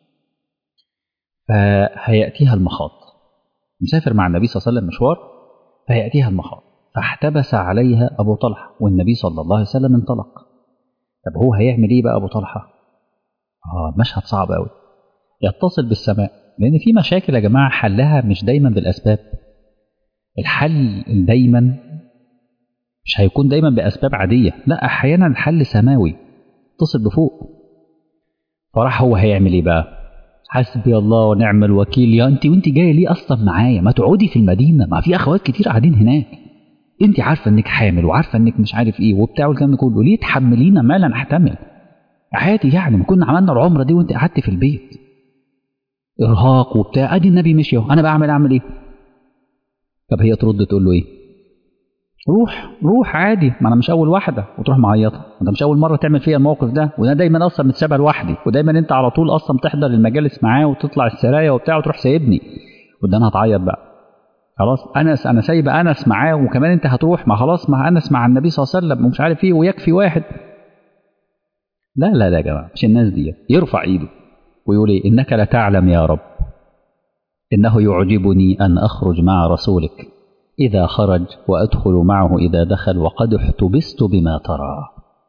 [SPEAKER 1] فهيأتيها المخاض مسافر مع النبي صلى الله عليه وسلم مشوار فيأتيها المخاض فاحتبس عليها أبو طلحة والنبي صلى الله عليه وسلم انطلق طب هو هيعمل ايه بقى أبو طلحة اه مشهد صعب قوي يتصل بالسماء لأن في مشاكل يا جماعة حلها مش دايما بالأسباب الحل دايما مش هيكون دايما بأسباب عادية لا أحيانا الحل سماوي اتصل بفوق فراح هو هيعمل ايه بقى حسبي الله ونعم الوكيل يا انت وانت جايه ليه اصلا معايا ما تقعدي في المدينه ما في اخوات كتير قاعدين هناك انت عارفه انك حامل وعارفه انك مش عارف ايه وبتاع والكلام ده كله ليه تحملينا ما لا نحتمل عادي يعني ما كنا عملنا العمره دي وانت قعدت في البيت ارهاق وبتاع ادي النبي مشي اهو انا بعمل اعمل ايه طب هي ترد تقول له ايه روح روح عادي ما انا مش اول واحده وتروح معيطه انت مش اول مره تعمل فيها الموقف ده وانا دايما اصلا متسابه لوحدي ودايما انت على طول اصلا بتحضر المجالس معاه وتطلع السرايا وبتاع وتروح سايبني وده انا هتعيط بقى خلاص انس انا سايبه انس معاه وكمان انت هتروح ما خلاص مع انس مع النبي صلى الله عليه وسلم ومش عارف ايه ويكفي واحد لا لا لا يا جماعه مش الناس دي يرفع ايده ويقول ايه انك لتعلم يا رب انه يعجبني ان اخرج مع رسولك إذا خرج وأدخل معه إذا دخل وقد احتبست بما ترى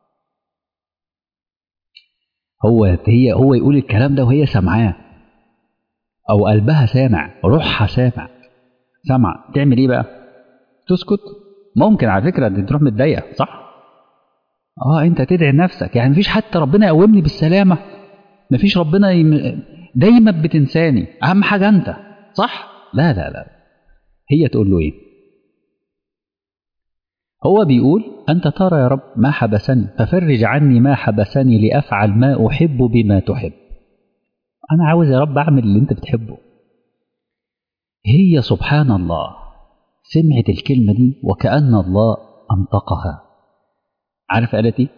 [SPEAKER 1] هو هي هو يقول الكلام ده وهي سامعاه أو قلبها سامع روحها سامع سامع تعمل إيه بقى؟ تسكت ممكن على فكرة دي تروح متضايقة صح؟ اه انت تدعي لنفسك يعني مفيش حتى ربنا يقومني بالسلامة مفيش ربنا يم... دايما بتنساني اهم حاجة انت صح؟ لا لا لا هي تقول له ايه؟ هو بيقول أنت ترى يا رب ما حبسني ففرج عني ما حبسني لأفعل ما أحب بما تحب أنا عاوز يا رب أعمل اللي أنت بتحبه هي سبحان الله سمعت الكلمة دي وكأن الله أنطقها عارف قالت إيه؟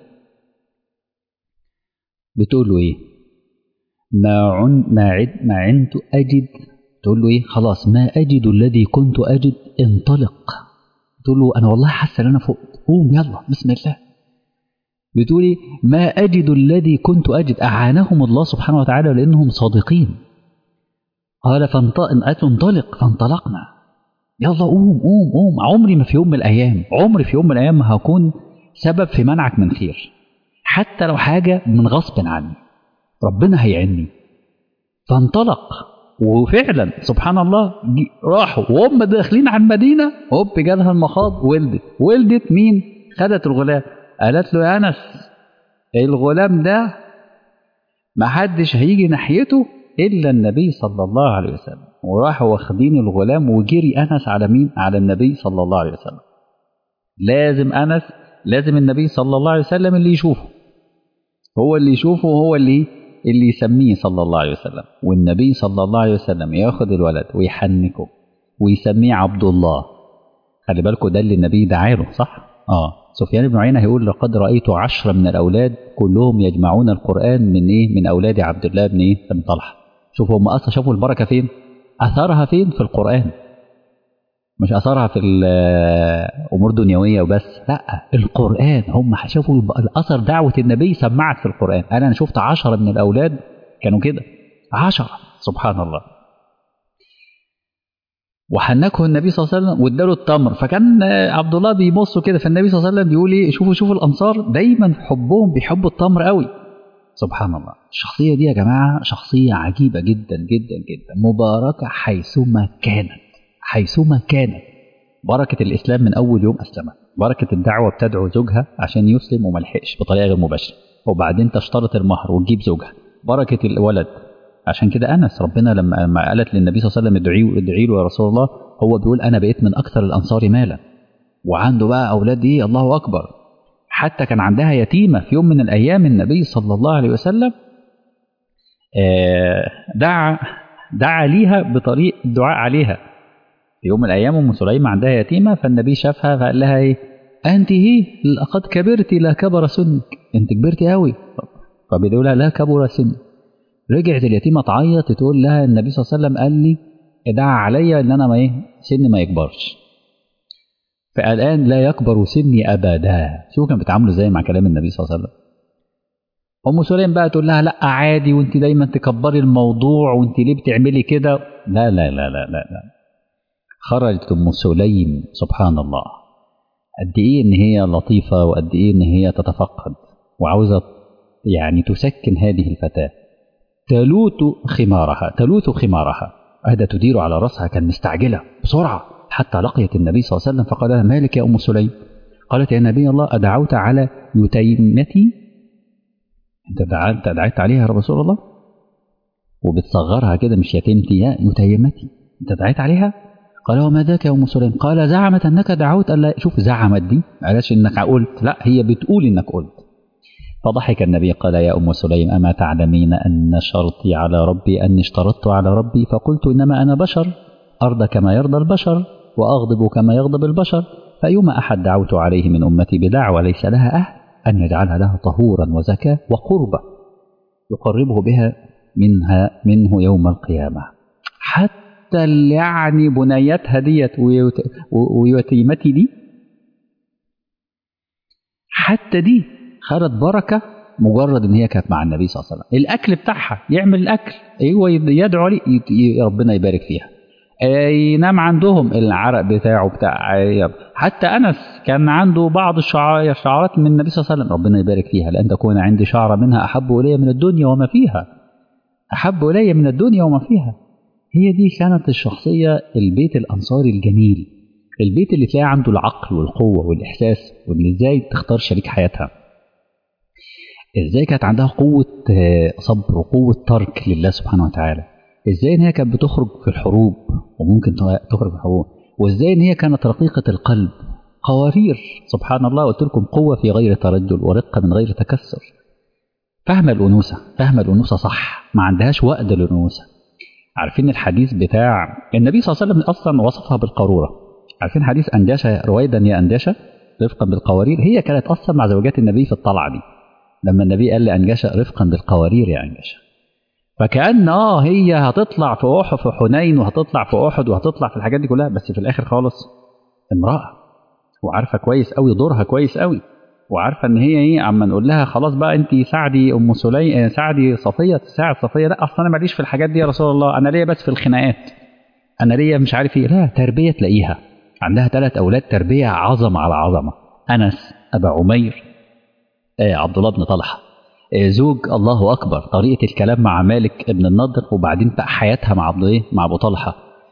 [SPEAKER 1] بتقول له إيه؟ ما عن ما عد ما عنت أجد تقول له إيه؟ خلاص ما أجد الذي كنت أجد انطلق تقول له انا والله حاسه ان انا فوق قوم يلا بسم الله بتقولي ما اجد الذي كنت اجد اعانهم الله سبحانه وتعالى لانهم صادقين قال فانطلق فانطلقنا يلا قوم قوم قوم عمري ما في يوم من الايام عمري في يوم من الايام ما هكون سبب في منعك من خير حتى لو حاجه من غصب عني ربنا هيعني فانطلق وفعلا سبحان الله راحوا وهم داخلين على المدينه هوب جالها المخاض ولدت ولدت مين؟ خدت الغلام قالت له يا انس الغلام ده ما حدش هيجي ناحيته الا النبي صلى الله عليه وسلم وراحوا واخدين الغلام وجري انس على مين؟ على النبي صلى الله عليه وسلم لازم انس لازم النبي صلى الله عليه وسلم اللي يشوفه هو اللي يشوفه وهو اللي اللي يسميه صلى الله عليه وسلم والنبي صلى الله عليه وسلم ياخد الولد ويحنكه ويسميه عبد الله خلي بالكم ده اللي النبي دعاله صح اه سفيان بن عيينة هيقول لقد رأيت عشرة من الأولاد كلهم يجمعون القرآن من إيه من أولاد عبد الله بن إيه بن طلحة شوفوا هم أصلا شافوا البركة فين أثرها فين في القرآن مش أثرها في الأمور دنيوية وبس لا القرآن هم شافوا الأثر دعوة النبي سمعت في القرآن أنا شفت عشرة من الأولاد كانوا كده عشرة سبحان الله وحنكه النبي صلى الله عليه وسلم واداله التمر فكان عبد الله بيبصوا كده فالنبي صلى الله عليه وسلم بيقول ايه شوفوا شوفوا الانصار دايما حبهم بيحبوا التمر قوي سبحان الله الشخصيه دي يا جماعه شخصيه عجيبه جدا جدا جدا مباركه حيثما كانت حيثما كانت بركه الاسلام من اول يوم اسلمت بركه الدعوه بتدعو زوجها عشان يسلم وما لحقش بطريقه غير مباشره وبعدين تشترط المهر وتجيب زوجها بركه الولد عشان كده انس ربنا لما لما قالت للنبي صلى الله عليه وسلم ادعي ادعي له يا رسول الله هو بيقول انا بقيت من اكثر الانصار مالا وعنده بقى اولاد ايه الله اكبر حتى كان عندها يتيمه في يوم من الايام النبي صلى الله عليه وسلم آه، دعا دعا ليها بطريق الدعاء عليها في يوم من الايام ام سليم عندها يتيمه فالنبي شافها فقال لها ايه انت هي لقد كبرت لا كبر سنك انت كبرت قوي فبيقول لها لا كبر سنك رجعت اليتيمه تعيط تقول لها النبي صلى الله عليه وسلم قال لي دعا عليا ان انا ما ايه سني ما يكبرش فالان لا يكبر سني ابدا شوفوا كانوا بيتعاملوا ازاي مع كلام النبي صلى الله عليه وسلم ام سليم بقى تقول لها لا عادي وانت دايما تكبري الموضوع وانت ليه بتعملي كده لا لا لا لا لا, لا. خرجت ام سليم سبحان الله قد ايه ان هي لطيفه وقد ايه ان هي تتفقد وعاوزه يعني تسكن هذه الفتاه تلوت خمارها تلوث خمارها هذا تدير على راسها كان مستعجله بسرعه حتى لقيت النبي صلى الله عليه وسلم فقال لها مالك يا ام سليم قالت يا نبي الله ادعوت على يتيمتي انت دعيت دعيت عليها يا رسول الله وبتصغرها كده مش يتيمتي يا يتيمتي انت دعيت عليها قال وما ذاك يا ام سليم قال زعمت انك دعوت الا شوف زعمت دي قالش انك قلت لا هي بتقول انك قلت فضحك النبي قال يا ام سليم اما تعلمين ان شرطي على ربي اني اشترطت على ربي فقلت انما انا بشر ارضى كما يرضى البشر واغضب كما يغضب البشر فايما احد دعوت عليه من امتي بدعوه ليس لها اهل ان يجعلها له طهورا وزكاه وقربه يقربه بها منها منه يوم القيامه حتى اللي يعني بنيتها ديت ويتيمتي دي حتى دي خدت بركه مجرد ان هي كانت مع النبي صلى الله عليه وسلم الاكل بتاعها يعمل الاكل ايوه يدعو عليه ربنا يبارك فيها ينام عندهم العرق بتاعه بتاع حتى انس كان عنده بعض الشعارات من النبي صلى الله عليه وسلم ربنا يبارك فيها لان تكون عندي شعره منها احب الي من الدنيا وما فيها احب الي من الدنيا وما فيها هي دي كانت الشخصيه البيت الانصاري الجميل البيت اللي تلاقي عنده العقل والقوه والاحساس وان ازاي تختار شريك حياتها ازاي كانت عندها قوه صبر وقوه ترك لله سبحانه وتعالى ازاي ان هي كانت بتخرج في الحروب وممكن تخرج في الحروب وازاي ان هي كانت رقيقه القلب قوارير سبحان الله قلت لكم قوه في غير ترجل ورقه من غير تكسر فاهمه الانوثه فاهمه الانوثه صح ما عندهاش وقت للانوثه عارفين الحديث بتاع النبي صلى الله عليه وسلم اصلا وصفها بالقاروره عارفين حديث اندشه رويدا يا اندشه رفقا بالقوارير هي كانت اصلا مع زوجات النبي في الطلعه دي لما النبي قال لانجشه رفقا بالقوارير يا انجشه فكأن اه هي هتطلع في احد في حنين وهتطلع في احد وهتطلع في الحاجات دي كلها بس في الاخر خالص امراه وعارفه كويس قوي دورها كويس قوي وعارفه ان هي ايه اما نقول لها خلاص بقى انت ساعدي ام سليم ساعدي صفيه تساعد صفيه لا اصل انا ماليش في الحاجات دي يا رسول الله انا ليا بس في الخناقات انا ليا مش عارف ايه لا تربيه تلاقيها عندها ثلاث اولاد تربيه عظمه على عظمه انس ابا عمير آه عبد الله بن طلحه زوج الله اكبر طريقه الكلام مع مالك ابن النضر وبعدين بقى حياتها مع عبد ايه مع ابو طلحه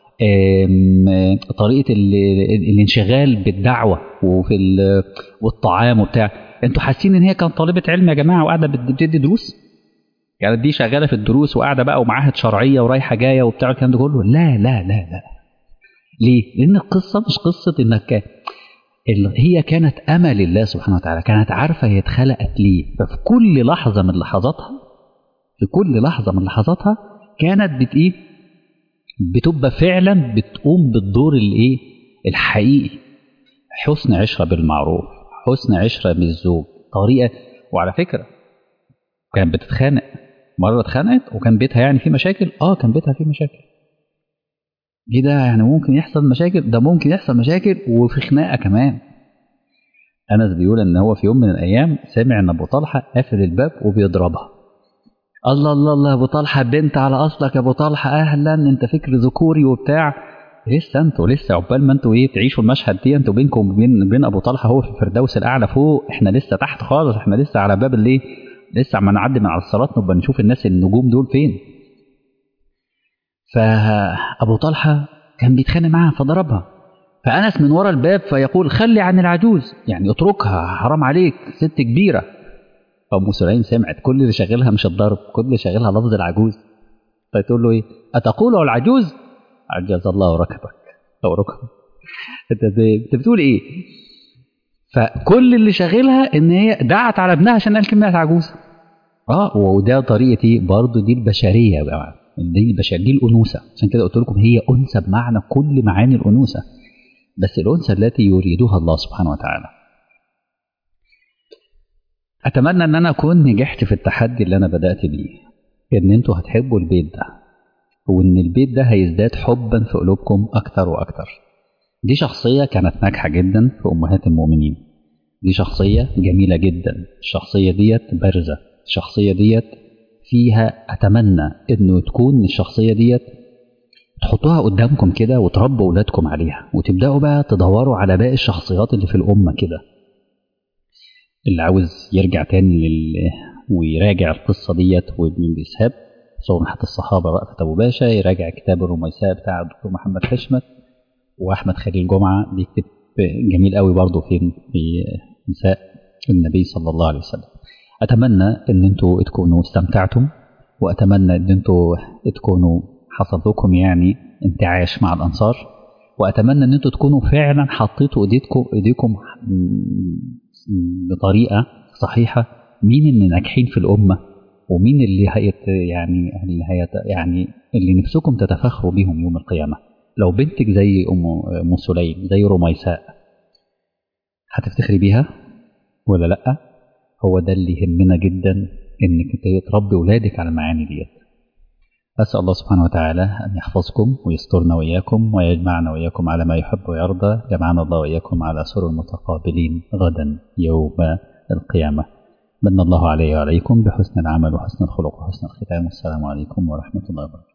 [SPEAKER 1] طريقه الانشغال بالدعوه وفي والطعام وبتاع انتوا حاسين ان هي كانت طالبه علم يا جماعه وقاعده بتدي دروس يعني دي شغاله في الدروس وقاعده بقى ومعاهد شرعيه ورايحه جايه وبتاع الكلام ده كله لا لا لا لا ليه؟ لان القصه مش قصه انك هي كانت امل الله سبحانه وتعالى كانت عارفه هي اتخلقت ليه ففي كل لحظه من لحظاتها في كل لحظه من لحظاتها كانت بت ايه بتبقى فعلا بتقوم بالدور الايه الحقيقي حسن عشره بالمعروف حسن عشره بالزوج طريقه وعلى فكره كانت بتتخانق مره اتخانقت وكان بيتها يعني فيه مشاكل اه كان بيتها فيه مشاكل ايه ده يعني ممكن يحصل مشاكل ده ممكن يحصل مشاكل وفي خناقه كمان انس بيقول ان هو في يوم من الايام سمع ان ابو طلحه قافل الباب وبيضربها الله الله الله ابو طلحه بنت على اصلك يا ابو طلحه اهلا انت فكر ذكوري وبتاع لسه انتوا لسه عقبال ما انتوا ايه تعيشوا المشهد دي انتوا بينكم وبين بين ابو طلحه هو في الفردوس الاعلى فوق احنا لسه تحت خالص احنا لسه على باب الايه لسه عم نعدي من على الصلاه نبقى نشوف الناس النجوم دول فين فأبو طلحة كان بيتخانق معاها فضربها فأنس من ورا الباب فيقول خلي عن العجوز يعني اتركها حرام عليك ست كبيرة فأم سليم سمعت كل اللي شاغلها مش الضرب كل اللي شاغلها لفظ العجوز فتقول له ايه اتقول العجوز عجز الله ركبك او ركبك انت انت بتقول ايه فكل اللي شاغلها ان هي دعت على ابنها عشان قال كلمه عجوز اه وده طريقتي برضه دي البشريه يا جماعه دي البشريه دي الانوثه عشان كده قلت لكم هي انثى بمعنى كل معاني الانوثه بس الانثى التي يريدها الله سبحانه وتعالى اتمنى ان انا اكون نجحت في التحدي اللي انا بدات بيه ان انتوا هتحبوا البيت ده وان البيت ده هيزداد حبا في قلوبكم اكتر واكتر دي شخصيه كانت ناجحه جدا في امهات المؤمنين دي شخصيه جميله جدا الشخصيه ديت بارزه الشخصيه ديت فيها اتمنى انه تكون الشخصيه ديت تحطوها قدامكم كده وتربوا اولادكم عليها وتبداوا بقى تدوروا على باقي الشخصيات اللي في الامه كده اللي عاوز يرجع تاني لل... ويراجع القصه ديت وابن الاسهاب صور حتى الصحابه رأفت ابو باشا يراجع كتاب الرميساء بتاع الدكتور محمد حشمت واحمد خليل جمعه بيكتب جميل قوي برضه في في نساء النبي صلى الله عليه وسلم اتمنى ان انتوا تكونوا استمتعتم واتمنى ان انتوا تكونوا حصل لكم يعني انتعاش مع الانصار واتمنى ان انتوا تكونوا فعلا حطيتوا ايديكم ايديكم بطريقه صحيحه مين اللي ناجحين في الامه ومين اللي هيت يعني اللي هيت يعني اللي نفسكم تتفاخروا بيهم يوم القيامه لو بنتك زي ام ام سليم زي رميساء هتفتخري بيها ولا لا هو ده اللي يهمنا جدا انك انت تربي ولادك على المعاني ديت أسأل الله سبحانه وتعالى أن يحفظكم ويسترنا وإياكم ويجمعنا وإياكم على ما يحب ويرضى جمعنا الله وإياكم على سر المتقابلين غدا يوم القيامة من الله علي وعليكم بحسن العمل وحسن الخلق وحسن الختام والسلام عليكم ورحمة الله وبركاته